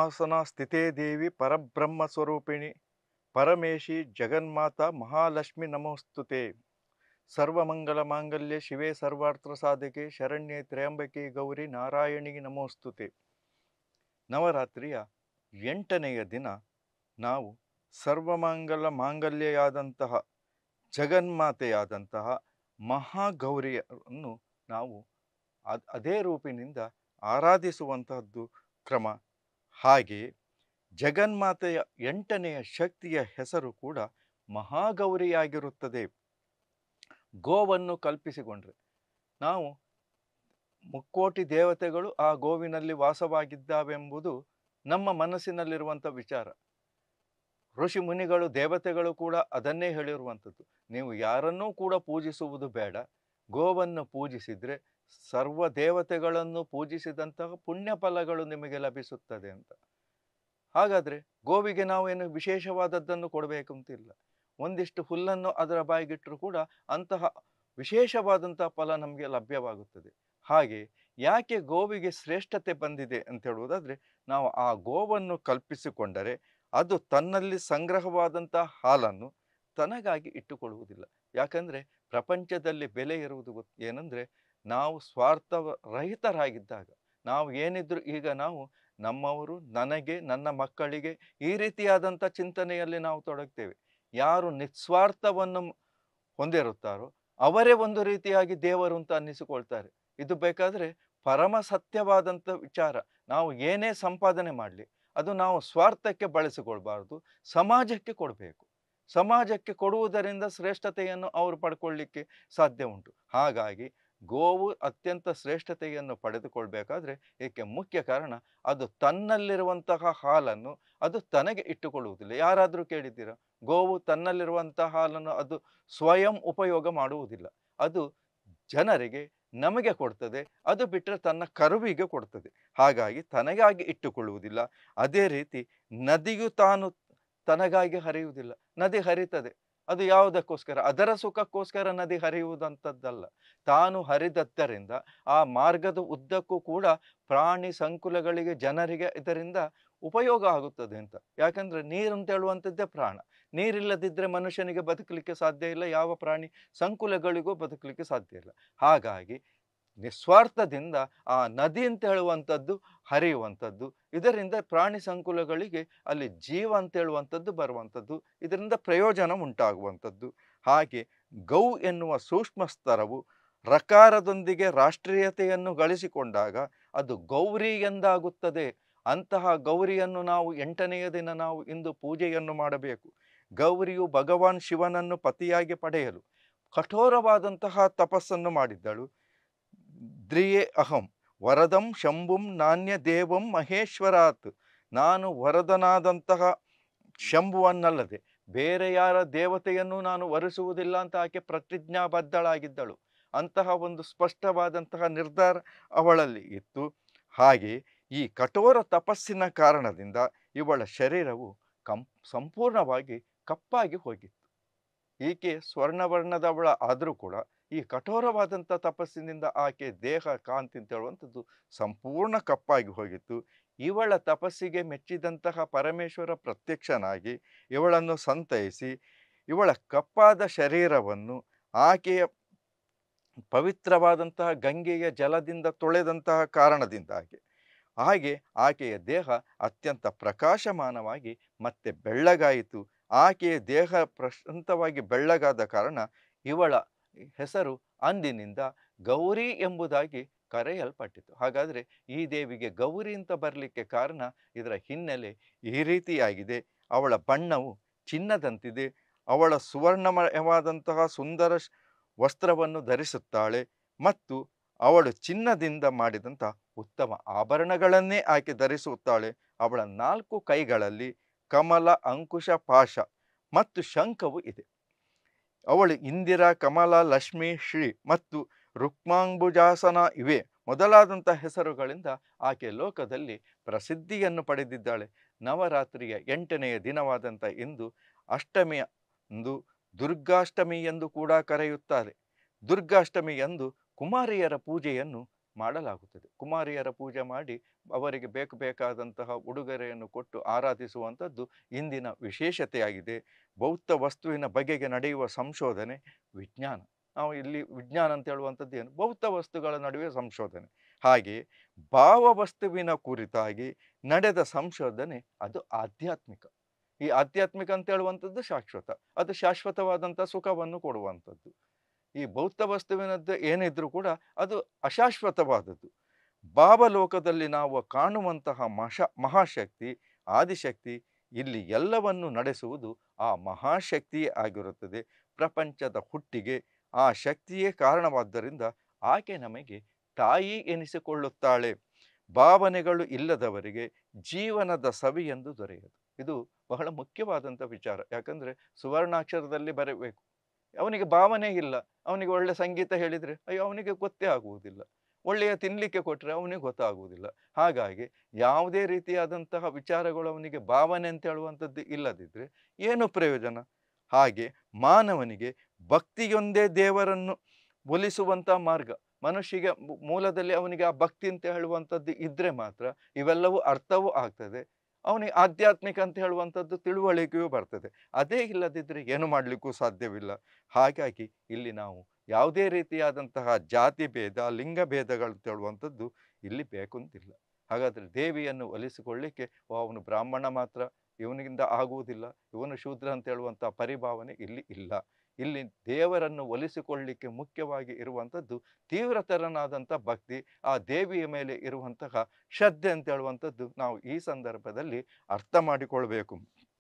ಸಿಂಹಾಸನ ಸ್ಥಿತೇ ದೇವಿ ಪರಬ್ರಹ್ಮ ಸ್ವರೂಪಿಣಿ ಪರಮೇಶಿ ಜಗನ್ಮಾತಾ ಮಹಾಲಕ್ಷ್ಮಿ ನಮೋಸ್ತುತೆ ಸರ್ವಮಂಗಲ ಮಾಂಗಲ್ಯ ಶಿವೆ ಸರ್ವಾರ್ಥ ಸಾಧಕೆ ಶರಣ್ಯೆ ತ್ರ್ಯಂಬಕೆ ಗೌರಿ ನಾರಾಯಣಿ ನಮೋಸ್ತುತೆ ನವರಾತ್ರಿಯ ಎಂಟನೆಯ ದಿನ ನಾವು ಸರ್ವಮಂಗಲ ಮಾಂಗಲ್ಯೆಯಾದಂತಹ ಜಗನ್ಮಾತೆಯಾದಂತಹ ಮಹಾಗೌರಿಯನ್ನು ನಾವು ಅದ್ ಅದೇ ರೂಪಿನಿಂದ ಆರಾಧಿಸುವಂತಹದ್ದು ಕ್ರಮ ಹಾಗೆಯೇ ಜಗನ್ಮಾತೆಯ ಎಂಟನೆಯ ಶಕ್ತಿಯ ಹೆಸರು ಕೂಡ ಮಹಾಗೌರಿಯಾಗಿರುತ್ತದೆ ಗೋವನ್ನು ಕಲ್ಪಿಸಿಕೊಂಡ್ರೆ ನಾವು ಮುಕ್ಕೋಟಿ ದೇವತೆಗಳು ಆ ಗೋವಿನಲ್ಲಿ ವಾಸವಾಗಿದ್ದಾವೆಂಬುದು ನಮ್ಮ ಮನಸ್ಸಿನಲ್ಲಿರುವಂಥ ವಿಚಾರ ಋಷಿ ಮುನಿಗಳು ದೇವತೆಗಳು ಕೂಡ ಅದನ್ನೇ ಹೇಳಿರುವಂಥದ್ದು ನೀವು ಯಾರನ್ನೂ ಕೂಡ ಪೂಜಿಸುವುದು ಬೇಡ ಗೋವನ್ನು ಪೂಜಿಸಿದರೆ ಸರ್ವ ದೇವತೆಗಳನ್ನು ಪೂಜಿಸಿದಂತಹ ಪುಣ್ಯ ಫಲಗಳು ನಿಮಗೆ ಲಭಿಸುತ್ತದೆ ಅಂತ ಹಾಗಾದರೆ ಗೋವಿಗೆ ನಾವೇನು ವಿಶೇಷವಾದದ್ದನ್ನು ಕೊಡಬೇಕಂತಿಲ್ಲ ಒಂದಿಷ್ಟು ಹುಲ್ಲನ್ನು ಅದರ ಬಾಯಿಗಿಟ್ಟರೂ ಕೂಡ ಅಂತಹ ವಿಶೇಷವಾದಂತಹ ಫಲ ನಮಗೆ ಲಭ್ಯವಾಗುತ್ತದೆ ಹಾಗೆ ಯಾಕೆ ಗೋವಿಗೆ ಶ್ರೇಷ್ಠತೆ ಬಂದಿದೆ ಅಂತ ಹೇಳುವುದಾದರೆ ನಾವು ಆ ಗೋವನ್ನು ಕಲ್ಪಿಸಿಕೊಂಡರೆ ಅದು ತನ್ನಲ್ಲಿ ಸಂಗ್ರಹವಾದಂತಹ ಹಾಲನ್ನು ತನಗಾಗಿ ಇಟ್ಟುಕೊಳ್ಳುವುದಿಲ್ಲ ಯಾಕಂದರೆ ಪ್ರಪಂಚದಲ್ಲಿ ಬೆಲೆ ಇರುವುದು ಗೊತ್ತು ಏನಂದರೆ ನಾವು ಸ್ವಾರ್ಥ ರಹಿತರಾಗಿದ್ದಾಗ ನಾವು ಏನಿದ್ರು ಈಗ ನಾವು ನಮ್ಮವರು ನನಗೆ ನನ್ನ ಮಕ್ಕಳಿಗೆ ಈ ರೀತಿಯಾದಂಥ ಚಿಂತನೆಯಲ್ಲಿ ನಾವು ತೊಡಗ್ತೇವೆ ಯಾರು ನಿಸ್ವಾರ್ಥವನ್ನು ಹೊಂದಿರುತ್ತಾರೋ ಅವರೇ ಒಂದು ರೀತಿಯಾಗಿ ದೇವರು ಅಂತ ಅನ್ನಿಸಿಕೊಳ್ತಾರೆ ಇದು ಬೇಕಾದರೆ ಪರಮ ಸತ್ಯವಾದಂಥ ವಿಚಾರ ನಾವು ಏನೇ ಸಂಪಾದನೆ ಮಾಡಲಿ ಅದು ನಾವು ಸ್ವಾರ್ಥಕ್ಕೆ ಬಳಸಿಕೊಳ್ಬಾರ್ದು ಸಮಾಜಕ್ಕೆ ಕೊಡಬೇಕು ಸಮಾಜಕ್ಕೆ ಕೊಡುವುದರಿಂದ ಶ್ರೇಷ್ಠತೆಯನ್ನು ಅವರು ಪಡ್ಕೊಳ್ಳಿಕ್ಕೆ ಸಾಧ್ಯ ಉಂಟು ಹಾಗಾಗಿ ಗೋವು ಅತ್ಯಂತ ಶ್ರೇಷ್ಠತೆಯನ್ನು ಪಡೆದುಕೊಳ್ಬೇಕಾದ್ರೆ ಏಕೆ ಮುಖ್ಯ ಕಾರಣ ಅದು ತನ್ನಲ್ಲಿರುವಂತಹ ಹಾಲನ್ನು ಅದು ತನಗೆ ಇಟ್ಟುಕೊಳ್ಳುವುದಿಲ್ಲ ಯಾರಾದರೂ ಕೇಳಿದ್ದೀರಾ ಗೋವು ತನ್ನಲ್ಲಿರುವಂತಹ ಹಾಲನ್ನು ಅದು ಸ್ವಯಂ ಉಪಯೋಗ ಮಾಡುವುದಿಲ್ಲ ಅದು ಜನರಿಗೆ ನಮಗೆ ಕೊಡ್ತದೆ ಅದು ಬಿಟ್ಟರೆ ತನ್ನ ಕರುವಿಗೆ ಕೊಡ್ತದೆ ಹಾಗಾಗಿ ತನಗಾಗಿ ಇಟ್ಟುಕೊಳ್ಳುವುದಿಲ್ಲ ಅದೇ ರೀತಿ ನದಿಯು ತಾನು ತನಗಾಗಿ ಹರಿಯುವುದಿಲ್ಲ ನದಿ ಹರಿತದೆ ಅದು ಯಾವುದಕ್ಕೋಸ್ಕರ ಅದರ ಸುಖಕ್ಕೋಸ್ಕರ ನದಿ ಹರಿಯುವುದಂಥದ್ದಲ್ಲ ತಾನು ಹರಿದದ್ದರಿಂದ ಆ ಮಾರ್ಗದ ಉದ್ದಕ್ಕೂ ಕೂಡ ಪ್ರಾಣಿ ಸಂಕುಲಗಳಿಗೆ ಜನರಿಗೆ ಇದರಿಂದ ಉಪಯೋಗ ಆಗುತ್ತದೆ ಅಂತ ಯಾಕಂದ್ರೆ ನೀರು ಅಂತ ಹೇಳುವಂಥದ್ದೇ ಪ್ರಾಣ ನೀರಿಲ್ಲದಿದ್ದರೆ ಮನುಷ್ಯನಿಗೆ ಬದುಕಲಿಕ್ಕೆ ಸಾಧ್ಯ ಇಲ್ಲ ಯಾವ ಪ್ರಾಣಿ ಸಂಕುಲಗಳಿಗೂ ಬದುಕಲಿಕ್ಕೆ ಸಾಧ್ಯ ಇಲ್ಲ ಹಾಗಾಗಿ ನಿಸ್ವಾರ್ಥದಿಂದ ಆ ನದಿ ಅಂತ ಹೇಳುವಂಥದ್ದು ಹರಿಯುವಂಥದ್ದು ಇದರಿಂದ ಪ್ರಾಣಿ ಸಂಕುಲಗಳಿಗೆ ಅಲ್ಲಿ ಜೀವ ಅಂತ ಹೇಳುವಂಥದ್ದು ಬರುವಂಥದ್ದು ಇದರಿಂದ ಪ್ರಯೋಜನ ಉಂಟಾಗುವಂಥದ್ದು ಹಾಗೆ ಗೌ ಎನ್ನುವ ಸೂಕ್ಷ್ಮ ಸ್ತರವು ರಕಾರದೊಂದಿಗೆ ರಾಷ್ಟ್ರೀಯತೆಯನ್ನು ಗಳಿಸಿಕೊಂಡಾಗ ಅದು ಗೌರಿ ಎಂದಾಗುತ್ತದೆ ಅಂತಹ ಗೌರಿಯನ್ನು ನಾವು ಎಂಟನೆಯ ದಿನ ನಾವು ಇಂದು ಪೂಜೆಯನ್ನು ಮಾಡಬೇಕು ಗೌರಿಯು ಭಗವಾನ್ ಶಿವನನ್ನು ಪತಿಯಾಗಿ ಪಡೆಯಲು ಕಠೋರವಾದಂತಹ ತಪಸ್ಸನ್ನು ಮಾಡಿದ್ದಳು ದ್ರಿಯೇ ಅಹಂ ವರದಂ ಶಂಭುಂ ನಾಣ್ಯ ದೇವಂ ಮಹೇಶ್ವರಾತ್ ನಾನು ವರದನಾದಂತಹ ಶಂಭುವನ್ನಲ್ಲದೆ ಬೇರೆ ಯಾರ ದೇವತೆಯನ್ನು ನಾನು ವರಿಸುವುದಿಲ್ಲ ಅಂತ ಆಕೆ ಪ್ರತಿಜ್ಞಾಬದ್ಧಳಾಗಿದ್ದಳು ಅಂತಹ ಒಂದು ಸ್ಪಷ್ಟವಾದಂತಹ ನಿರ್ಧಾರ ಅವಳಲ್ಲಿ ಇತ್ತು ಹಾಗೆ ಈ ಕಠೋರ ತಪಸ್ಸಿನ ಕಾರಣದಿಂದ ಇವಳ ಶರೀರವು ಕಂ ಸಂಪೂರ್ಣವಾಗಿ ಕಪ್ಪಾಗಿ ಹೋಗಿತ್ತು ಈಕೆ ಸ್ವರ್ಣವರ್ಣದವಳ ಆದರೂ ಕೂಡ ಈ ಕಠೋರವಾದಂಥ ತಪಸ್ಸಿನಿಂದ ಆಕೆ ದೇಹ ಕಾಂತಿ ಅಂತ ಹೇಳುವಂಥದ್ದು ಸಂಪೂರ್ಣ ಕಪ್ಪಾಗಿ ಹೋಗಿತ್ತು ಇವಳ ತಪಸ್ಸಿಗೆ ಮೆಚ್ಚಿದಂತಹ ಪರಮೇಶ್ವರ ಪ್ರತ್ಯಕ್ಷನಾಗಿ ಇವಳನ್ನು ಸಂತೈಸಿ ಇವಳ ಕಪ್ಪಾದ ಶರೀರವನ್ನು ಆಕೆಯ ಪವಿತ್ರವಾದಂತಹ ಗಂಗೆಯ ಜಲದಿಂದ ತೊಳೆದಂತಹ ಕಾರಣದಿಂದಾಗಿ ಹಾಗೆ ಆಕೆಯ ದೇಹ ಅತ್ಯಂತ ಪ್ರಕಾಶಮಾನವಾಗಿ ಮತ್ತೆ ಬೆಳ್ಳಗಾಯಿತು ಆಕೆಯ ದೇಹ ಪ್ರಶಾಂತವಾಗಿ ಬೆಳ್ಳಗಾದ ಕಾರಣ ಇವಳ ಹೆಸರು ಅಂದಿನಿಂದ ಗೌರಿ ಎಂಬುದಾಗಿ ಕರೆಯಲ್ಪಟ್ಟಿತು ಹಾಗಾದರೆ ಈ ದೇವಿಗೆ ಗೌರಿ ಅಂತ ಬರಲಿಕ್ಕೆ ಕಾರಣ ಇದರ ಹಿನ್ನೆಲೆ ಈ ರೀತಿಯಾಗಿದೆ ಅವಳ ಬಣ್ಣವು ಚಿನ್ನದಂತಿದೆ ಅವಳ ಸುವರ್ಣಮಯವಾದಂತಹ ಸುಂದರ ವಸ್ತ್ರವನ್ನು ಧರಿಸುತ್ತಾಳೆ ಮತ್ತು ಅವಳು ಚಿನ್ನದಿಂದ ಮಾಡಿದಂಥ ಉತ್ತಮ ಆಭರಣಗಳನ್ನೇ ಆಕೆ ಧರಿಸುತ್ತಾಳೆ ಅವಳ ನಾಲ್ಕು ಕೈಗಳಲ್ಲಿ ಕಮಲ ಅಂಕುಶ ಪಾಶ ಮತ್ತು ಶಂಖವು ಇದೆ ಅವಳು ಇಂದಿರಾ ಕಮಲ ಲಕ್ಷ್ಮಿ ಶ್ರೀ ಮತ್ತು ರುಕ್ಮಾಂಬುಜಾಸನ ಇವೆ ಮೊದಲಾದಂಥ ಹೆಸರುಗಳಿಂದ ಆಕೆ ಲೋಕದಲ್ಲಿ ಪ್ರಸಿದ್ಧಿಯನ್ನು ಪಡೆದಿದ್ದಾಳೆ ನವರಾತ್ರಿಯ ಎಂಟನೆಯ ದಿನವಾದಂಥ ಇಂದು ಅಷ್ಟಮಿಯ ಇಂದು ದುರ್ಗಾಷ್ಟಮಿ ಎಂದು ಕೂಡ ಕರೆಯುತ್ತಾರೆ ದುರ್ಗಾಷ್ಟಮಿ ಎಂದು ಕುಮಾರಿಯರ ಪೂಜೆಯನ್ನು ಮಾಡಲಾಗುತ್ತದೆ ಕುಮಾರಿಯರ ಪೂಜೆ ಮಾಡಿ ಅವರಿಗೆ ಬೇಕು ಬೇಕಾದಂತಹ ಉಡುಗೊರೆಯನ್ನು ಕೊಟ್ಟು ಆರಾಧಿಸುವಂಥದ್ದು ಇಂದಿನ ವಿಶೇಷತೆಯಾಗಿದೆ ಭೌತ ವಸ್ತುವಿನ ಬಗೆಗೆ ನಡೆಯುವ ಸಂಶೋಧನೆ ವಿಜ್ಞಾನ ನಾವು ಇಲ್ಲಿ ವಿಜ್ಞಾನ ಅಂತ ಹೇಳುವಂಥದ್ದು ಏನು ಭೌತ ವಸ್ತುಗಳ ನಡುವೆ ಸಂಶೋಧನೆ ಹಾಗೆ ಭಾವವಸ್ತುವಿನ ಕುರಿತಾಗಿ ನಡೆದ ಸಂಶೋಧನೆ ಅದು ಆಧ್ಯಾತ್ಮಿಕ ಈ ಆಧ್ಯಾತ್ಮಿಕ ಅಂತ ಹೇಳುವಂಥದ್ದು ಶಾಶ್ವತ ಅದು ಶಾಶ್ವತವಾದಂಥ ಸುಖವನ್ನು ಕೊಡುವಂಥದ್ದು ಈ ಭೌತ ವಸ್ತುವಿನದ್ದು ಏನಿದ್ರೂ ಕೂಡ ಅದು ಅಶಾಶ್ವತವಾದದ್ದು ಭಾವಲೋಕದಲ್ಲಿ ನಾವು ಕಾಣುವಂತಹ ಮಶ ಮಹಾಶಕ್ತಿ ಆದಿಶಕ್ತಿ ಇಲ್ಲಿ ಎಲ್ಲವನ್ನು ನಡೆಸುವುದು ಆ ಮಹಾಶಕ್ತಿಯೇ ಆಗಿರುತ್ತದೆ ಪ್ರಪಂಚದ ಹುಟ್ಟಿಗೆ ಆ ಶಕ್ತಿಯೇ ಕಾರಣವಾದ್ದರಿಂದ ಆಕೆ ನಮಗೆ ತಾಯಿ ಎನಿಸಿಕೊಳ್ಳುತ್ತಾಳೆ ಭಾವನೆಗಳು ಇಲ್ಲದವರಿಗೆ ಜೀವನದ ಸವಿಯೆಂದು ದೊರೆಯದು ಇದು ಬಹಳ ಮುಖ್ಯವಾದಂಥ ವಿಚಾರ ಯಾಕಂದರೆ ಸುವರ್ಣಾಕ್ಷರದಲ್ಲಿ ಬರಬೇಕು ಅವನಿಗೆ ಭಾವನೆ ಇಲ್ಲ ಅವನಿಗೆ ಒಳ್ಳೆ ಸಂಗೀತ ಹೇಳಿದರೆ ಅಯ್ಯೋ ಅವನಿಗೆ ಗೊತ್ತೇ ಆಗುವುದಿಲ್ಲ ಒಳ್ಳೆಯ ತಿನ್ನಲಿಕ್ಕೆ ಕೊಟ್ಟರೆ ಅವನಿಗೆ ಗೊತ್ತಾಗುವುದಿಲ್ಲ ಹಾಗಾಗಿ ಯಾವುದೇ ರೀತಿಯಾದಂತಹ ವಿಚಾರಗಳು ಅವನಿಗೆ ಭಾವನೆ ಅಂತ ಹೇಳುವಂಥದ್ದು ಇಲ್ಲದಿದ್ದರೆ ಏನು ಪ್ರಯೋಜನ ಹಾಗೆ ಮಾನವನಿಗೆ ಭಕ್ತಿಯೊಂದೇ ದೇವರನ್ನು ಒಲಿಸುವಂಥ ಮಾರ್ಗ ಮನುಷ್ಯಗೆ ಮೂ- ಮೂಲದಲ್ಲಿ ಅವನಿಗೆ ಆ ಭಕ್ತಿ ಅಂತ ಹೇಳುವಂಥದ್ದು ಇದ್ದರೆ ಮಾತ್ರ ಇವೆಲ್ಲವೂ ಅರ್ಥವೂ ಆಗ್ತದೆ ಅವನಿಗೆ ಆಧ್ಯಾತ್ಮಿಕ ಅಂತ ಹೇಳುವಂಥದ್ದು ತಿಳುವಳಿಕೆಯೂ ಬರ್ತದೆ ಅದೇ ಇಲ್ಲದಿದ್ದರೆ ಏನು ಮಾಡಲಿಕ್ಕೂ ಸಾಧ್ಯವಿಲ್ಲ ಹಾಗಾಗಿ ಇಲ್ಲಿ ನಾವು ಯಾವುದೇ ರೀತಿಯಾದಂತಹ ಜಾತಿ ಭೇದ ಲಿಂಗ ಭೇದಗಳು ಅಂತ ಹೇಳುವಂಥದ್ದು ಇಲ್ಲಿ ಬೇಕಂತಿಲ್ಲ ಹಾಗಾದರೆ ದೇವಿಯನ್ನು ಒಲಿಸಿಕೊಳ್ಳಿಕ್ಕೆ ಓ, ಅವನು ಬ್ರಾಹ್ಮಣ ಮಾತ್ರ ಇವನಿಗಿಂದ ಆಗುವುದಿಲ್ಲ ಇವನು ಶೂದ್ರ ಅಂತ ಹೇಳುವಂಥ ಪರಿಭಾವನೆ ಇಲ್ಲಿ ಇಲ್ಲ ಇಲ್ಲಿ ದೇವರನ್ನು ಒಲಿಸಿಕೊಳ್ಳಿಕ್ಕೆ ಮುಖ್ಯವಾಗಿ ಇರುವಂಥದ್ದು ತೀವ್ರತರನಾದಂಥ ಭಕ್ತಿ ಆ ದೇವಿಯ ಮೇಲೆ ಇರುವಂತಹ ಶ್ರದ್ಧೆ ಅಂತ ಹೇಳುವಂಥದ್ದು ನಾವು ಈ ಸಂದರ್ಭದಲ್ಲಿ ಅರ್ಥ ಮಾಡಿಕೊಳ್ಬೇಕು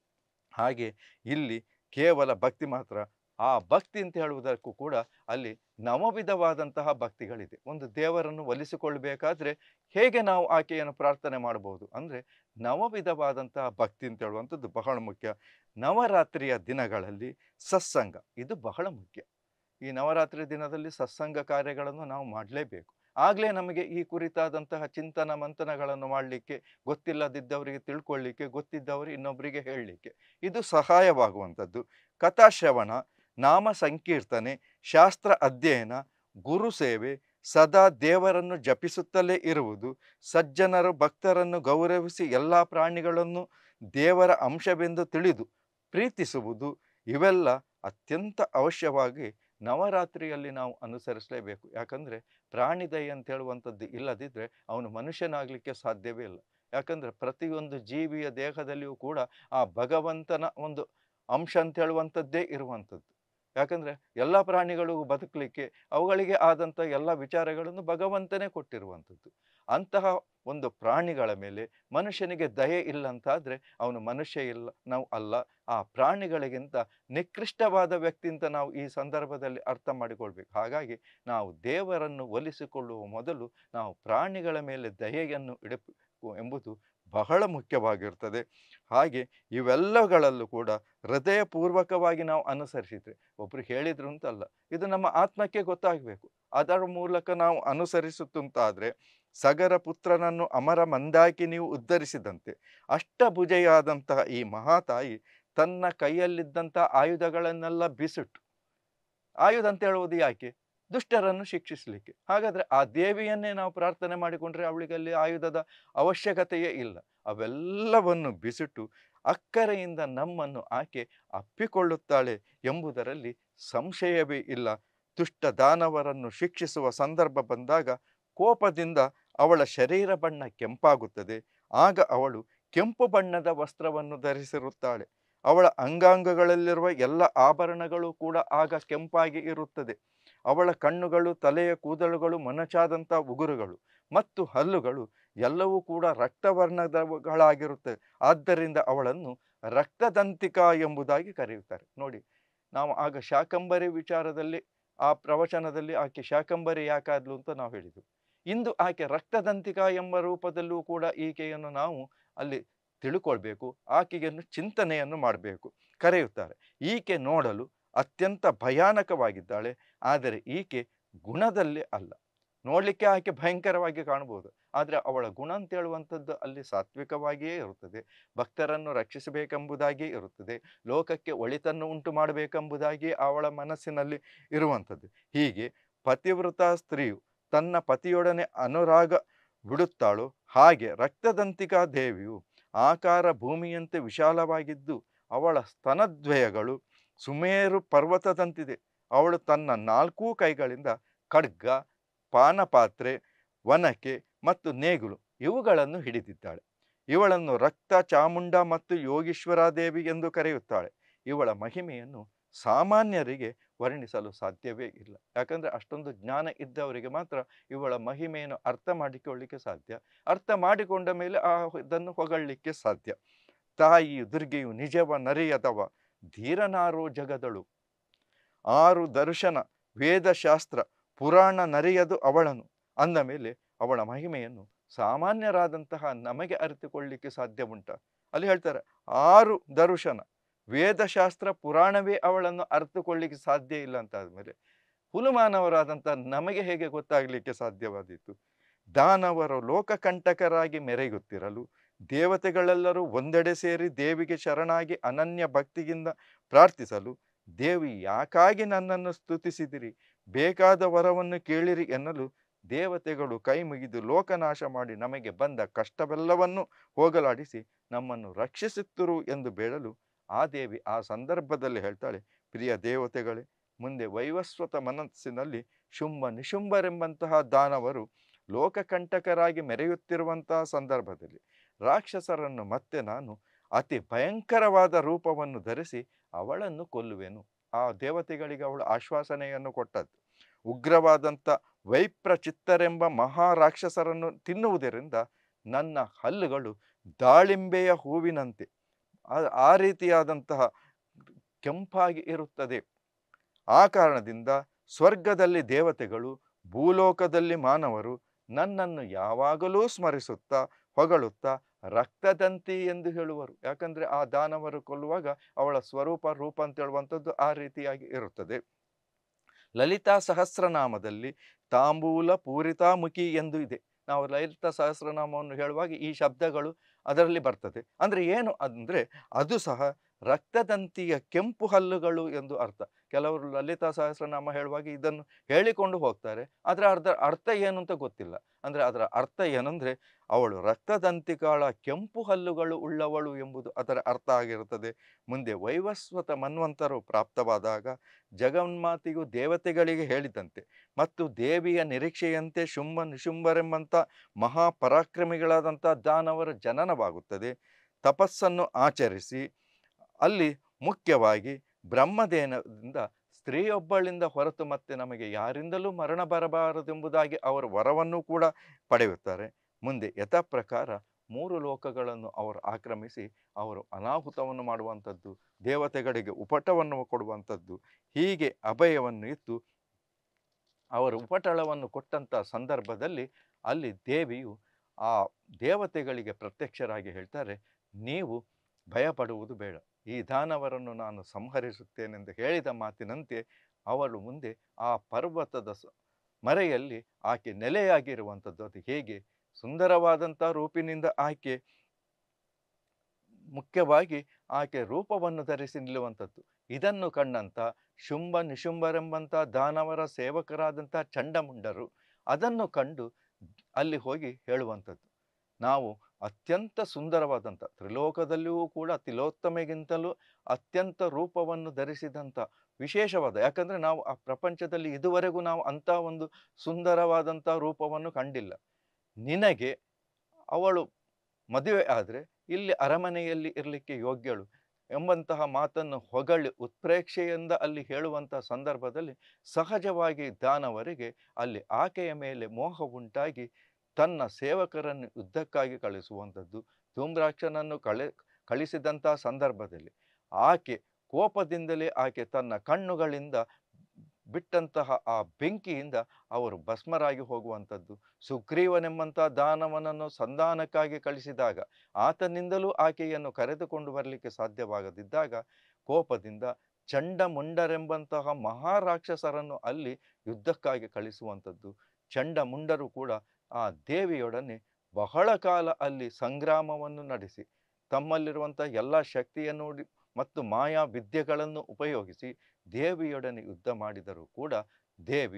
ಹಾಗೆ ಇಲ್ಲಿ ಕೇವಲ ಭಕ್ತಿ ಮಾತ್ರ ಆ ಭಕ್ತಿ ಅಂತ ಹೇಳುವುದಕ್ಕೂ ಕೂಡ ಅಲ್ಲಿ ನವವಿಧವಾದಂತಹ ಭಕ್ತಿಗಳಿದೆ ಒಂದು ದೇವರನ್ನು ಒಲಿಸಿಕೊಳ್ಬೇಕಾದ್ರೆ ಹೇಗೆ ನಾವು ಆಕೆಯನ್ನು ಪ್ರಾರ್ಥನೆ ಮಾಡಬಹುದು ಅಂದರೆ ನವವಿಧವಾದಂತಹ ಭಕ್ತಿ ಅಂತ ಹೇಳುವಂಥದ್ದು ಬಹಳ ಮುಖ್ಯ ನವರಾತ್ರಿಯ ದಿನಗಳಲ್ಲಿ ಸತ್ಸಂಗ ಇದು ಬಹಳ ಮುಖ್ಯ ಈ ನವರಾತ್ರಿ ದಿನದಲ್ಲಿ ಸತ್ಸಂಗ ಕಾರ್ಯಗಳನ್ನು ನಾವು ಮಾಡಲೇಬೇಕು ಆಗಲೇ ನಮಗೆ ಈ ಕುರಿತಾದಂತಹ ಚಿಂತನ ಮಂಥನಗಳನ್ನು ಮಾಡಲಿಕ್ಕೆ ಗೊತ್ತಿಲ್ಲದಿದ್ದವರಿಗೆ ತಿಳ್ಕೊಳ್ಳಿಕ್ಕೆ ಗೊತ್ತಿದ್ದವರು ಇನ್ನೊಬ್ಬರಿಗೆ ಹೇಳಲಿಕ್ಕೆ ಇದು ಸಹಾಯವಾಗುವಂಥದ್ದು ಕಥಾಶ್ರವಣ ನಾಮ ಸಂಕೀರ್ತನೆ ಶಾಸ್ತ್ರ ಅಧ್ಯಯನ ಗುರು ಸೇವೆ ಸದಾ ದೇವರನ್ನು ಜಪಿಸುತ್ತಲೇ ಇರುವುದು ಸಜ್ಜನರು ಭಕ್ತರನ್ನು ಗೌರವಿಸಿ ಎಲ್ಲ ಪ್ರಾಣಿಗಳನ್ನು ದೇವರ ಅಂಶವೆಂದು ತಿಳಿದು ಪ್ರೀತಿಸುವುದು ಇವೆಲ್ಲ ಅತ್ಯಂತ ಅವಶ್ಯವಾಗಿ ನವರಾತ್ರಿಯಲ್ಲಿ ನಾವು ಅನುಸರಿಸಲೇಬೇಕು ಯಾಕಂದರೆ ಪ್ರಾಣಿ ದಯೆ ಅಂತ ಹೇಳುವಂಥದ್ದು ಇಲ್ಲದಿದ್ದರೆ ಅವನು ಮನುಷ್ಯನಾಗಲಿಕ್ಕೆ ಸಾಧ್ಯವೇ ಇಲ್ಲ ಯಾಕಂದರೆ ಪ್ರತಿಯೊಂದು ಜೀವಿಯ ದೇಹದಲ್ಲಿಯೂ ಕೂಡ ಆ ಭಗವಂತನ ಒಂದು ಅಂಶ ಅಂತ ಹೇಳುವಂಥದ್ದೇ ಇರುವಂಥದ್ದು ಯಾಕಂದರೆ ಎಲ್ಲ ಪ್ರಾಣಿಗಳು ಬದುಕಲಿಕ್ಕೆ ಅವುಗಳಿಗೆ ಆದಂಥ ಎಲ್ಲ ವಿಚಾರಗಳನ್ನು ಭಗವಂತನೇ ಕೊಟ್ಟಿರುವಂಥದ್ದು ಅಂತಹ ಒಂದು ಪ್ರಾಣಿಗಳ ಮೇಲೆ ಮನುಷ್ಯನಿಗೆ ದಯೆ ಇಲ್ಲ ಅಂತಾದರೆ ಅವನು ಮನುಷ್ಯ ಇಲ್ಲ ನಾವು ಅಲ್ಲ ಆ ಪ್ರಾಣಿಗಳಿಗಿಂತ ನಿಕೃಷ್ಟವಾದ ವ್ಯಕ್ತಿ ಅಂತ ನಾವು ಈ ಸಂದರ್ಭದಲ್ಲಿ ಅರ್ಥ ಮಾಡಿಕೊಳ್ಬೇಕು ಹಾಗಾಗಿ ನಾವು ದೇವರನ್ನು ಒಲಿಸಿಕೊಳ್ಳುವ ಮೊದಲು ನಾವು ಪ್ರಾಣಿಗಳ ಮೇಲೆ ದಯೆಯನ್ನು ಇಡಬೇಕು ಎಂಬುದು ಬಹಳ ಮುಖ್ಯವಾಗಿರ್ತದೆ ಹಾಗೆ ಇವೆಲ್ಲಗಳಲ್ಲೂ ಕೂಡ ಹೃದಯಪೂರ್ವಕವಾಗಿ ನಾವು ಅನುಸರಿಸಿದ್ರೆ ಒಬ್ರು ಹೇಳಿದ್ರು ಅಂತಲ್ಲ ಇದು ನಮ್ಮ ಆತ್ಮಕ್ಕೆ ಗೊತ್ತಾಗಬೇಕು ಅದರ ಮೂಲಕ ನಾವು ಅನುಸರಿಸುತ್ತಂತಾದರೆ ಸಗರ ಪುತ್ರನನ್ನು ಅಮರ ಮಂದಾಕಿ ನೀವು ಉದ್ಧರಿಸಿದಂತೆ ಅಷ್ಟಭುಜೆಯಾದಂತಹ ಈ ಮಹಾತಾಯಿ ತನ್ನ ಕೈಯಲ್ಲಿದ್ದಂಥ ಆಯುಧಗಳನ್ನೆಲ್ಲ ಬಿಸಿಟ್ಟು ಆಯುಧ ಅಂತ ಹೇಳುವುದು ಯಾಕೆ ದುಷ್ಟರನ್ನು ಶಿಕ್ಷಿಸಲಿಕ್ಕೆ ಹಾಗಾದರೆ ಆ ದೇವಿಯನ್ನೇ ನಾವು ಪ್ರಾರ್ಥನೆ ಮಾಡಿಕೊಂಡ್ರೆ ಅವಳಿಗೆ ಅಲ್ಲಿ ಆಯುಧದ ಅವಶ್ಯಕತೆಯೇ ಇಲ್ಲ ಅವೆಲ್ಲವನ್ನು ಬಿಸಿಟ್ಟು ಅಕ್ಕರೆಯಿಂದ ನಮ್ಮನ್ನು ಆಕೆ ಅಪ್ಪಿಕೊಳ್ಳುತ್ತಾಳೆ ಎಂಬುದರಲ್ಲಿ ಸಂಶಯವೇ ಇಲ್ಲ ದುಷ್ಟ ದಾನವರನ್ನು ಶಿಕ್ಷಿಸುವ ಸಂದರ್ಭ ಬಂದಾಗ ಕೋಪದಿಂದ ಅವಳ ಶರೀರ ಬಣ್ಣ ಕೆಂಪಾಗುತ್ತದೆ ಆಗ ಅವಳು ಕೆಂಪು ಬಣ್ಣದ ವಸ್ತ್ರವನ್ನು ಧರಿಸಿರುತ್ತಾಳೆ ಅವಳ ಅಂಗಾಂಗಗಳಲ್ಲಿರುವ ಎಲ್ಲ ಆಭರಣಗಳು ಕೂಡ ಆಗ ಕೆಂಪಾಗಿ ಇರುತ್ತದೆ ಅವಳ ಕಣ್ಣುಗಳು ತಲೆಯ ಕೂದಲುಗಳು ಮೊನಚಾದಂಥ ಉಗುರುಗಳು ಮತ್ತು ಹಲ್ಲುಗಳು ಎಲ್ಲವೂ ಕೂಡ ರಕ್ತವರ್ಣದವುಗಳಾಗಿರುತ್ತವೆ ಆದ್ದರಿಂದ ಅವಳನ್ನು ರಕ್ತದಂತಿಕಾ ಎಂಬುದಾಗಿ ಕರೆಯುತ್ತಾರೆ ನೋಡಿ ನಾವು ಆಗ ಶಾಕಂಬರಿ ವಿಚಾರದಲ್ಲಿ ಆ ಪ್ರವಚನದಲ್ಲಿ ಆಕೆ ಶಾಕಂಬರಿ ಯಾಕಾದ್ಲು ಅಂತ ನಾವು ಹೇಳಿದ್ವಿ ಇಂದು ಆಕೆ ರಕ್ತದಂತಿಕಾ ಎಂಬ ರೂಪದಲ್ಲೂ ಕೂಡ ಈಕೆಯನ್ನು ನಾವು ಅಲ್ಲಿ ತಿಳ್ಕೊಳ್ಬೇಕು ಆಕೆಯನ್ನು ಚಿಂತನೆಯನ್ನು ಮಾಡಬೇಕು ಕರೆಯುತ್ತಾರೆ ಈಕೆ ನೋಡಲು ಅತ್ಯಂತ ಭಯಾನಕವಾಗಿದ್ದಾಳೆ ಆದರೆ ಈಕೆ ಗುಣದಲ್ಲಿ ಅಲ್ಲ ನೋಡಲಿಕ್ಕೆ ಆಕೆ ಭಯಂಕರವಾಗಿ ಕಾಣಬಹುದು ಆದರೆ ಅವಳ ಗುಣ ಅಂತ ಹೇಳುವಂಥದ್ದು ಅಲ್ಲಿ ಸಾತ್ವಿಕವಾಗಿಯೇ ಇರುತ್ತದೆ ಭಕ್ತರನ್ನು ರಕ್ಷಿಸಬೇಕೆಂಬುದಾಗಿಯೇ ಇರುತ್ತದೆ ಲೋಕಕ್ಕೆ ಒಳಿತನ್ನು ಉಂಟು ಮಾಡಬೇಕೆಂಬುದಾಗಿ ಅವಳ ಮನಸ್ಸಿನಲ್ಲಿ ಇರುವಂಥದ್ದು ಹೀಗೆ ಪತಿವ್ರತ ಸ್ತ್ರೀಯು ತನ್ನ ಪತಿಯೊಡನೆ ಅನುರಾಗ ಬಿಡುತ್ತಾಳೋ ಹಾಗೆ ರಕ್ತದಂತಿಕಾ ದೇವಿಯು ಆಕಾರ ಭೂಮಿಯಂತೆ ವಿಶಾಲವಾಗಿದ್ದು ಅವಳ ಸ್ತನದ್ವಯಗಳು ಸುಮೇರು ಪರ್ವತದಂತಿದೆ ಅವಳು ತನ್ನ ನಾಲ್ಕೂ ಕೈಗಳಿಂದ ಖಡ್ಗ ಪಾನಪಾತ್ರೆ ವನಕೆ ಮತ್ತು ನೇಗುಲು ಇವುಗಳನ್ನು ಹಿಡಿದಿದ್ದಾಳೆ ಇವಳನ್ನು ರಕ್ತ ಚಾಮುಂಡ ಮತ್ತು ಯೋಗೀಶ್ವರಾದೇವಿ ಎಂದು ಕರೆಯುತ್ತಾಳೆ ಇವಳ ಮಹಿಮೆಯನ್ನು ಸಾಮಾನ್ಯರಿಗೆ ವರ್ಣಿಸಲು ಸಾಧ್ಯವೇ ಇಲ್ಲ ಯಾಕಂದರೆ ಅಷ್ಟೊಂದು ಜ್ಞಾನ ಇದ್ದವರಿಗೆ ಮಾತ್ರ ಇವಳ ಮಹಿಮೆಯನ್ನು ಅರ್ಥ ಮಾಡಿಕೊಳ್ಳಿಕ್ಕೆ ಸಾಧ್ಯ ಅರ್ಥ ಮಾಡಿಕೊಂಡ ಮೇಲೆ ಆ ಇದನ್ನು ಹೊಗಳಲಿಕ್ಕೆ ಸಾಧ್ಯ ತಾಯಿಯು ದುರ್ಗೆಯು ನಿಜವ ನರಿಯದವ ಧೀರನಾರೋ ಜಗದಳು ಆರು ದರ್ಶನ ವೇದಶಾಸ್ತ್ರ ಪುರಾಣ ನರಿಯದು ಅವಳನು ಅಂದ ಮೇಲೆ ಅವಳ ಮಹಿಮೆಯನ್ನು ಸಾಮಾನ್ಯರಾದಂತಹ ನಮಗೆ ಅರಿತುಕೊಳ್ಳಿಕ್ಕೆ ಸಾಧ್ಯ ಉಂಟ ಅಲ್ಲಿ ಹೇಳ್ತಾರೆ ಆರು ದರ್ಶನ ವೇದಶಾಸ್ತ್ರ ಪುರಾಣವೇ ಅವಳನ್ನು ಅರ್ಥಕೊಳ್ಳಿಕ್ಕೆ ಸಾಧ್ಯ ಇಲ್ಲ ಅಂತ ಆದಮೇಲೆ ಹುಲುಮಾನವರಾದಂಥ ನಮಗೆ ಹೇಗೆ ಗೊತ್ತಾಗಲಿಕ್ಕೆ ಸಾಧ್ಯವಾದೀತು ದಾನವರು ಲೋಕಕಂಟಕರಾಗಿ ಮೆರೆಯುತ್ತಿರಲು ದೇವತೆಗಳೆಲ್ಲರೂ ಒಂದೆಡೆ ಸೇರಿ ದೇವಿಗೆ ಶರಣಾಗಿ ಅನನ್ಯ ಭಕ್ತಿಯಿಂದ ಪ್ರಾರ್ಥಿಸಲು ದೇವಿ ಯಾಕಾಗಿ ನನ್ನನ್ನು ಸ್ತುತಿಸಿದಿರಿ ಬೇಕಾದ ವರವನ್ನು ಕೇಳಿರಿ ಎನ್ನಲು ದೇವತೆಗಳು ಕೈ ಮುಗಿದು ಲೋಕನಾಶ ಮಾಡಿ ನಮಗೆ ಬಂದ ಕಷ್ಟವೆಲ್ಲವನ್ನು ಹೋಗಲಾಡಿಸಿ ನಮ್ಮನ್ನು ರಕ್ಷಿಸುತ್ತಿರು ಎಂದು ಬೇಡಲು ಆ ದೇವಿ ಆ ಸಂದರ್ಭದಲ್ಲಿ ಹೇಳ್ತಾಳೆ ಪ್ರಿಯ ದೇವತೆಗಳೇ ಮುಂದೆ ವೈವಸ್ವತ ಮನಸ್ಸಿನಲ್ಲಿ ಶುಂಭ ನಿಶುಂಭರೆಂಬಂತಹ ದಾನವರು ಲೋಕಕಂಟಕರಾಗಿ ಮೆರೆಯುತ್ತಿರುವಂತಹ ಸಂದರ್ಭದಲ್ಲಿ ರಾಕ್ಷಸರನ್ನು ಮತ್ತೆ ನಾನು ಅತಿ ಭಯಂಕರವಾದ ರೂಪವನ್ನು ಧರಿಸಿ ಅವಳನ್ನು ಕೊಲ್ಲುವೆನು ಆ ದೇವತೆಗಳಿಗೆ ಅವಳು ಆಶ್ವಾಸನೆಯನ್ನು ಕೊಟ್ಟದ್ದು ಉಗ್ರವಾದಂಥ ವೈಪ್ರ ಚಿತ್ತರೆಂಬ ಮಹಾರಾಕ್ಷಸರನ್ನು ತಿನ್ನುವುದರಿಂದ ನನ್ನ ಹಲ್ಲುಗಳು ದಾಳಿಂಬೆಯ ಹೂವಿನಂತೆ ಆ- ಆ ರೀತಿಯಾದಂತಹ ಕೆಂಪಾಗಿ ಇರುತ್ತದೆ ಆ ಕಾರಣದಿಂದ ಸ್ವರ್ಗದಲ್ಲಿ ದೇವತೆಗಳು ಭೂಲೋಕದಲ್ಲಿ ಮಾನವರು ನನ್ನನ್ನು ಯಾವಾಗಲೂ ಸ್ಮರಿಸುತ್ತಾ ಹೊಗಳುತ್ತಾ ರಕ್ತದಂತಿ ಎಂದು ಹೇಳುವರು ಯಾಕಂದ್ರೆ ಆ ದಾನವರು ಕೊಲ್ಲುವಾಗ ಅವಳ ಸ್ವರೂಪ ರೂಪ ಅಂತ ಹೇಳುವಂಥದ್ದು ಆ ರೀತಿಯಾಗಿ ಇರುತ್ತದೆ ಲಲಿತಾ ಸಹಸ್ರನಾಮದಲ್ಲಿ ತಾಂಬೂಲ ಪೂರಿತಾಮುಖಿ ಎಂದು ಇದೆ ನಾವು ಲಲಿತಾ ಸಹಸ್ರನಾಮವನ್ನು ಹೇಳುವಾಗ ಈ ಶಬ್ದಗಳು ಅದರಲ್ಲಿ ಬರ್ತದೆ ಅಂದ್ರೆ ಏನು ಅಂದ್ರೆ ಅದು ಸಹ ರಕ್ತದಂತಿಯ ಕೆಂಪು ಹಲ್ಲುಗಳು ಎಂದು ಅರ್ಥ ಕೆಲವರು ಲಲಿತಾ ಸಹಸ್ರನಾಮ ಹೇಳುವಾಗ ಇದನ್ನು ಹೇಳಿಕೊಂಡು ಹೋಗ್ತಾರೆ ಆದರೆ ಅದರ ಅರ್ಥ ಏನು ಅಂತ ಗೊತ್ತಿಲ್ಲ ಅಂದ್ರೆ ಅದರ ಅರ್ಥ ಏನಂದ್ರೆ ಅವಳು ರಕ್ತದಂತಿಗಳ ಕೆಂಪು ಹಲ್ಲುಗಳು ಉಳ್ಳವಳು ಎಂಬುದು ಅದರ ಅರ್ಥ ಆಗಿರುತ್ತದೆ ಮುಂದೆ ವೈವಸ್ವತ ಮನ್ವಂತರು ಪ್ರಾಪ್ತವಾದಾಗ ಜಗನ್ಮಾತೆಯು ದೇವತೆಗಳಿಗೆ ಹೇಳಿದಂತೆ ಮತ್ತು ದೇವಿಯ ನಿರೀಕ್ಷೆಯಂತೆ ಶುಂಭ ನಿಶುಂಭರೆಂಬಂಥ ಮಹಾಪರಾಕ್ರಮಿಗಳಾದಂಥ ದಾನವರ ಜನನವಾಗುತ್ತದೆ ತಪಸ್ಸನ್ನು ಆಚರಿಸಿ ಅಲ್ಲಿ ಮುಖ್ಯವಾಗಿ ಬ್ರಹ್ಮದೇನದಿಂದ ಸ್ತ್ರೀಯೊಬ್ಬಳಿಂದ ಹೊರತು ಮತ್ತೆ ನಮಗೆ ಯಾರಿಂದಲೂ ಮರಣ ಬರಬಾರದೆಂಬುದಾಗಿ ಅವರು ವರವನ್ನು ಕೂಡ ಪಡೆಯುತ್ತಾರೆ ಮುಂದೆ ಯಥಾ ಪ್ರಕಾರ ಮೂರು ಲೋಕಗಳನ್ನು ಅವರು ಆಕ್ರಮಿಸಿ ಅವರು ಅನಾಹುತವನ್ನು ಮಾಡುವಂಥದ್ದು ದೇವತೆಗಳಿಗೆ ಉಪಟವನ್ನು ಕೊಡುವಂಥದ್ದು ಹೀಗೆ ಅಭಯವನ್ನು ಇತ್ತು ಅವರು ಉಪಟಳವನ್ನು ಕೊಟ್ಟಂಥ ಸಂದರ್ಭದಲ್ಲಿ ಅಲ್ಲಿ ದೇವಿಯು ಆ ದೇವತೆಗಳಿಗೆ ಪ್ರತ್ಯಕ್ಷರಾಗಿ ಹೇಳ್ತಾರೆ ನೀವು ಭಯಪಡುವುದು ಬೇಡ ಈ ದಾನವರನ್ನು ನಾನು ಸಂಹರಿಸುತ್ತೇನೆಂದು ಹೇಳಿದ ಮಾತಿನಂತೆ ಅವಳು ಮುಂದೆ ಆ ಪರ್ವತದ ಸ- ಮರೆಯಲ್ಲಿ ಆಕೆ ನೆಲೆಯಾಗಿರುವಂಥದ್ದು ಅದು ಹೇಗೆ ಸುಂದರವಾದಂಥ ರೂಪಿನಿಂದ ಆಕೆ ಮುಖ್ಯವಾಗಿ ಆಕೆ ರೂಪವನ್ನು ಧರಿಸಿ ನಿಲ್ಲುವಂಥದ್ದು ಇದನ್ನು ಕಂಡಂಥ ಶುಂಭ ನಿಶುಂಭರೆಂಬಂಥ ದಾನವರ ಸೇವಕರಾದಂಥ ಚಂಡಮುಂಡರು ಅದನ್ನು ಕಂಡು ಅಲ್ಲಿ ಹೋಗಿ ಹೇಳುವಂಥದ್ದು ನಾವು ಅತ್ಯಂತ ಸುಂದರವಾದಂಥ ತ್ರಿಲೋಕದಲ್ಲಿಯೂ ಕೂಡ ತಿಲೋತ್ತಮೆಗಿಂತಲೂ ಅತ್ಯಂತ ರೂಪವನ್ನು ಧರಿಸಿದಂಥ ವಿಶೇಷವಾದ ಯಾಕಂದರೆ ನಾವು ಆ ಪ್ರಪಂಚದಲ್ಲಿ ಇದುವರೆಗೂ ನಾವು ಅಂಥ ಒಂದು ಸುಂದರವಾದಂಥ ರೂಪವನ್ನು ಕಂಡಿಲ್ಲ ನಿನಗೆ ಅವಳು ಮದುವೆ ಆದರೆ ಇಲ್ಲಿ ಅರಮನೆಯಲ್ಲಿ ಇರಲಿಕ್ಕೆ ಯೋಗ್ಯಳು ಎಂಬಂತಹ ಮಾತನ್ನು ಹೊಗಳಿ ಉತ್ಪ್ರೇಕ್ಷೆಯಿಂದ ಅಲ್ಲಿ ಹೇಳುವಂತಹ ಸಂದರ್ಭದಲ್ಲಿ ಸಹಜವಾಗಿ ದಾನವರಿಗೆ ಅಲ್ಲಿ ಆಕೆಯ ಮೇಲೆ ಮೋಹ ಉಂಟಾಗಿ ತನ್ನ ಸೇವಕರನ್ನು ಯುದ್ಧಕ್ಕಾಗಿ ಕಳಿಸುವಂಥದ್ದು ಧೂಮ್ರಾಕ್ಷನನ್ನು ಕಳೆ ಕಳಿಸಿದಂಥ ಸಂದರ್ಭದಲ್ಲಿ ಆಕೆ ಕೋಪದಿಂದಲೇ ಆಕೆ ತನ್ನ ಕಣ್ಣುಗಳಿಂದ ಬಿಟ್ಟಂತಹ ಆ ಬೆಂಕಿಯಿಂದ ಅವರು ಭಸ್ಮರಾಗಿ ಹೋಗುವಂಥದ್ದು ಸುಗ್ರೀವನೆಂಬಂಥ ದಾನವನನ್ನು ಸಂಧಾನಕ್ಕಾಗಿ ಕಳಿಸಿದಾಗ ಆತನಿಂದಲೂ ಆಕೆಯನ್ನು ಕರೆದುಕೊಂಡು ಬರಲಿಕ್ಕೆ ಸಾಧ್ಯವಾಗದಿದ್ದಾಗ ಕೋಪದಿಂದ ಚಂಡಮುಂಡರೆಂಬಂತಹ ಮಹಾರಾಕ್ಷಸರನ್ನು ಅಲ್ಲಿ ಯುದ್ಧಕ್ಕಾಗಿ ಕಳಿಸುವಂಥದ್ದು ಚಂಡಮುಂಡರು ಕೂಡ ಆ ದೇವಿಯೊಡನೆ ಬಹಳ ಕಾಲ ಅಲ್ಲಿ ಸಂಗ್ರಾಮವನ್ನು ನಡೆಸಿ ತಮ್ಮಲ್ಲಿರುವಂಥ ಎಲ್ಲ ಶಕ್ತಿಯನ್ನು ಉಡಿ- ಮತ್ತು ಮಾಯಾ ವಿದ್ಯೆಗಳನ್ನು ಉಪಯೋಗಿಸಿ ದೇವಿಯೊಡನೆ ಯುದ್ಧ ಮಾಡಿದರೂ ಕೂಡ ದೇವಿಯು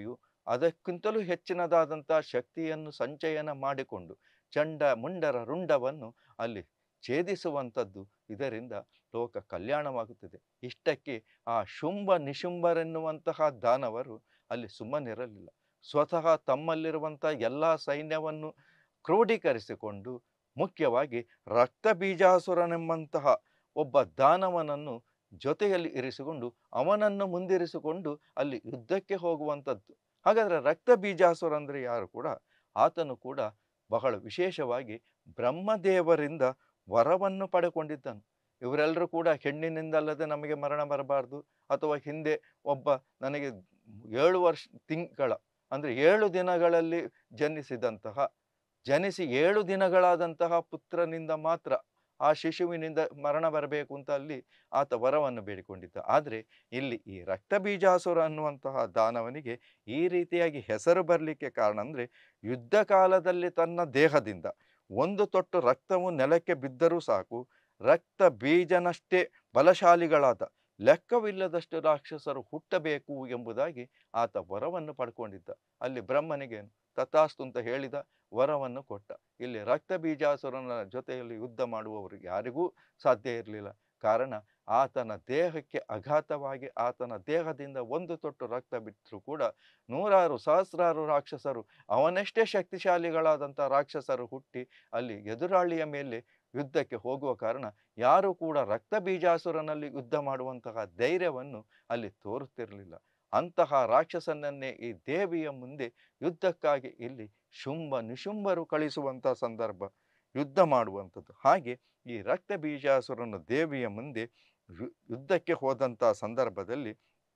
ಅದಕ್ಕಿಂತಲೂ ಹೆಚ್ಚಿನದಾದಂಥ ಶಕ್ತಿಯನ್ನು ಸಂಚಯನ ಮಾಡಿಕೊಂಡು ಚಂಡ ಮುಂಡರ ರುಂಡವನ್ನು ಅಲ್ಲಿ ಛೇದಿಸುವಂಥದ್ದು ಇದರಿಂದ ಲೋಕ ಕಲ್ಯಾಣವಾಗುತ್ತದೆ ಇಷ್ಟಕ್ಕೆ ಆ ಶುಂಭ ನಿಶುಂಭರೆನ್ನುವಂತಹ ದಾನವರು ಅಲ್ಲಿ ಸುಮ್ಮನಿರಲಿಲ್ಲ ಸ್ವತಃ ತಮ್ಮಲ್ಲಿರುವಂಥ ಎಲ್ಲ ಸೈನ್ಯವನ್ನು ಕ್ರೋಢೀಕರಿಸಿಕೊಂಡು ಮುಖ್ಯವಾಗಿ ರಕ್ತ ಬೀಜಾಸುರನೆಂಬಂತಹ ಒಬ್ಬ ದಾನವನನ್ನು ಜೊತೆಯಲ್ಲಿ ಇರಿಸಿಕೊಂಡು ಅವನನ್ನು ಮುಂದಿರಿಸಿಕೊಂಡು ಅಲ್ಲಿ ಯುದ್ಧಕ್ಕೆ ಹೋಗುವಂಥದ್ದು ಹಾಗಾದರೆ ರಕ್ತ ಬೀಜಾಸುರ ಅಂದರೆ ಯಾರು ಕೂಡ ಆತನು ಕೂಡ ಬಹಳ ವಿಶೇಷವಾಗಿ ಬ್ರಹ್ಮದೇವರಿಂದ ವರವನ್ನು ಪಡೆಕೊಂಡಿದ್ದನು ಇವರೆಲ್ಲರೂ ಕೂಡ ಹೆಣ್ಣಿನಿಂದಲ್ಲದೆ ನಮಗೆ ಮರಣ ಬರಬಾರ್ದು ಅಥವಾ ಹಿಂದೆ ಒಬ್ಬ ನನಗೆ ಏಳು ವರ್ಷ ತಿಂಗಳ ಅಂದರೆ ಏಳು ದಿನಗಳಲ್ಲಿ ಜನಿಸಿದಂತಹ ಜನಿಸಿ ಏಳು ದಿನಗಳಾದಂತಹ ಪುತ್ರನಿಂದ ಮಾತ್ರ ಆ ಶಿಶುವಿನಿಂದ ಮರಣ ಬರಬೇಕು ಅಂತ ಅಲ್ಲಿ ಆತ ವರವನ್ನು ಬೇಡಿಕೊಂಡಿದ್ದ ಆದರೆ ಇಲ್ಲಿ ಈ ರಕ್ತ ಬೀಜಾಸುರ ಅನ್ನುವಂತಹ ದಾನವನಿಗೆ ಈ ರೀತಿಯಾಗಿ ಹೆಸರು ಬರಲಿಕ್ಕೆ ಕಾರಣ ಅಂದರೆ ಯುದ್ಧ ಕಾಲದಲ್ಲಿ ತನ್ನ ದೇಹದಿಂದ ಒಂದು ತೊಟ್ಟು ರಕ್ತವು ನೆಲಕ್ಕೆ ಬಿದ್ದರೂ ಸಾಕು ರಕ್ತ ಬೀಜನಷ್ಟೇ ಬಲಶಾಲಿಗಳಾದ ಲೆಕ್ಕವಿಲ್ಲದಷ್ಟು ರಾಕ್ಷಸರು ಹುಟ್ಟಬೇಕು ಎಂಬುದಾಗಿ ಆತ ವರವನ್ನು ಪಡ್ಕೊಂಡಿದ್ದ ಅಲ್ಲಿ ಬ್ರಹ್ಮನಿಗೆ ತಥಾಸ್ತು ಅಂತ ಹೇಳಿದ ವರವನ್ನು ಕೊಟ್ಟ ಇಲ್ಲಿ ರಕ್ತ ಬೀಜಾಸುರನ ಜೊತೆಯಲ್ಲಿ ಯುದ್ಧ ಮಾಡುವವರಿಗೆ ಯಾರಿಗೂ ಸಾಧ್ಯ ಇರಲಿಲ್ಲ ಕಾರಣ ಆತನ ದೇಹಕ್ಕೆ ಅಘಾತವಾಗಿ ಆತನ ದೇಹದಿಂದ ಒಂದು ತೊಟ್ಟು ರಕ್ತ ಬಿಟ್ಟರೂ ಕೂಡ ನೂರಾರು ಸಹಸ್ರಾರು ರಾಕ್ಷಸರು ಅವನಷ್ಟೇ ಶಕ್ತಿಶಾಲಿಗಳಾದಂಥ ರಾಕ್ಷಸರು ಹುಟ್ಟಿ ಅಲ್ಲಿ ಎದುರಾಳಿಯ ಮೇಲೆ ಯುದ್ಧಕ್ಕೆ ಹೋಗುವ ಕಾರಣ ಯಾರೂ ಕೂಡ ರಕ್ತ ಬೀಜಾಸುರನಲ್ಲಿ ಯುದ್ಧ ಮಾಡುವಂತಹ ಧೈರ್ಯವನ್ನು ಅಲ್ಲಿ ತೋರುತ್ತಿರಲಿಲ್ಲ ಅಂತಹ ರಾಕ್ಷಸನನ್ನೇ ಈ ದೇವಿಯ ಮುಂದೆ ಯುದ್ಧಕ್ಕಾಗಿ ಇಲ್ಲಿ ಶುಂಭ ನಿಶುಂಭರು ಕಳಿಸುವಂಥ ಸಂದರ್ಭ ಯುದ್ಧ ಮಾಡುವಂಥದ್ದು ಹಾಗೆ ಈ ರಕ್ತ ಬೀಜಾಸುರನ ದೇವಿಯ ಮುಂದೆ ಯು- ಯುದ್ಧಕ್ಕೆ ಹೋದಂಥ ಸಂದರ್ಭದಲ್ಲಿ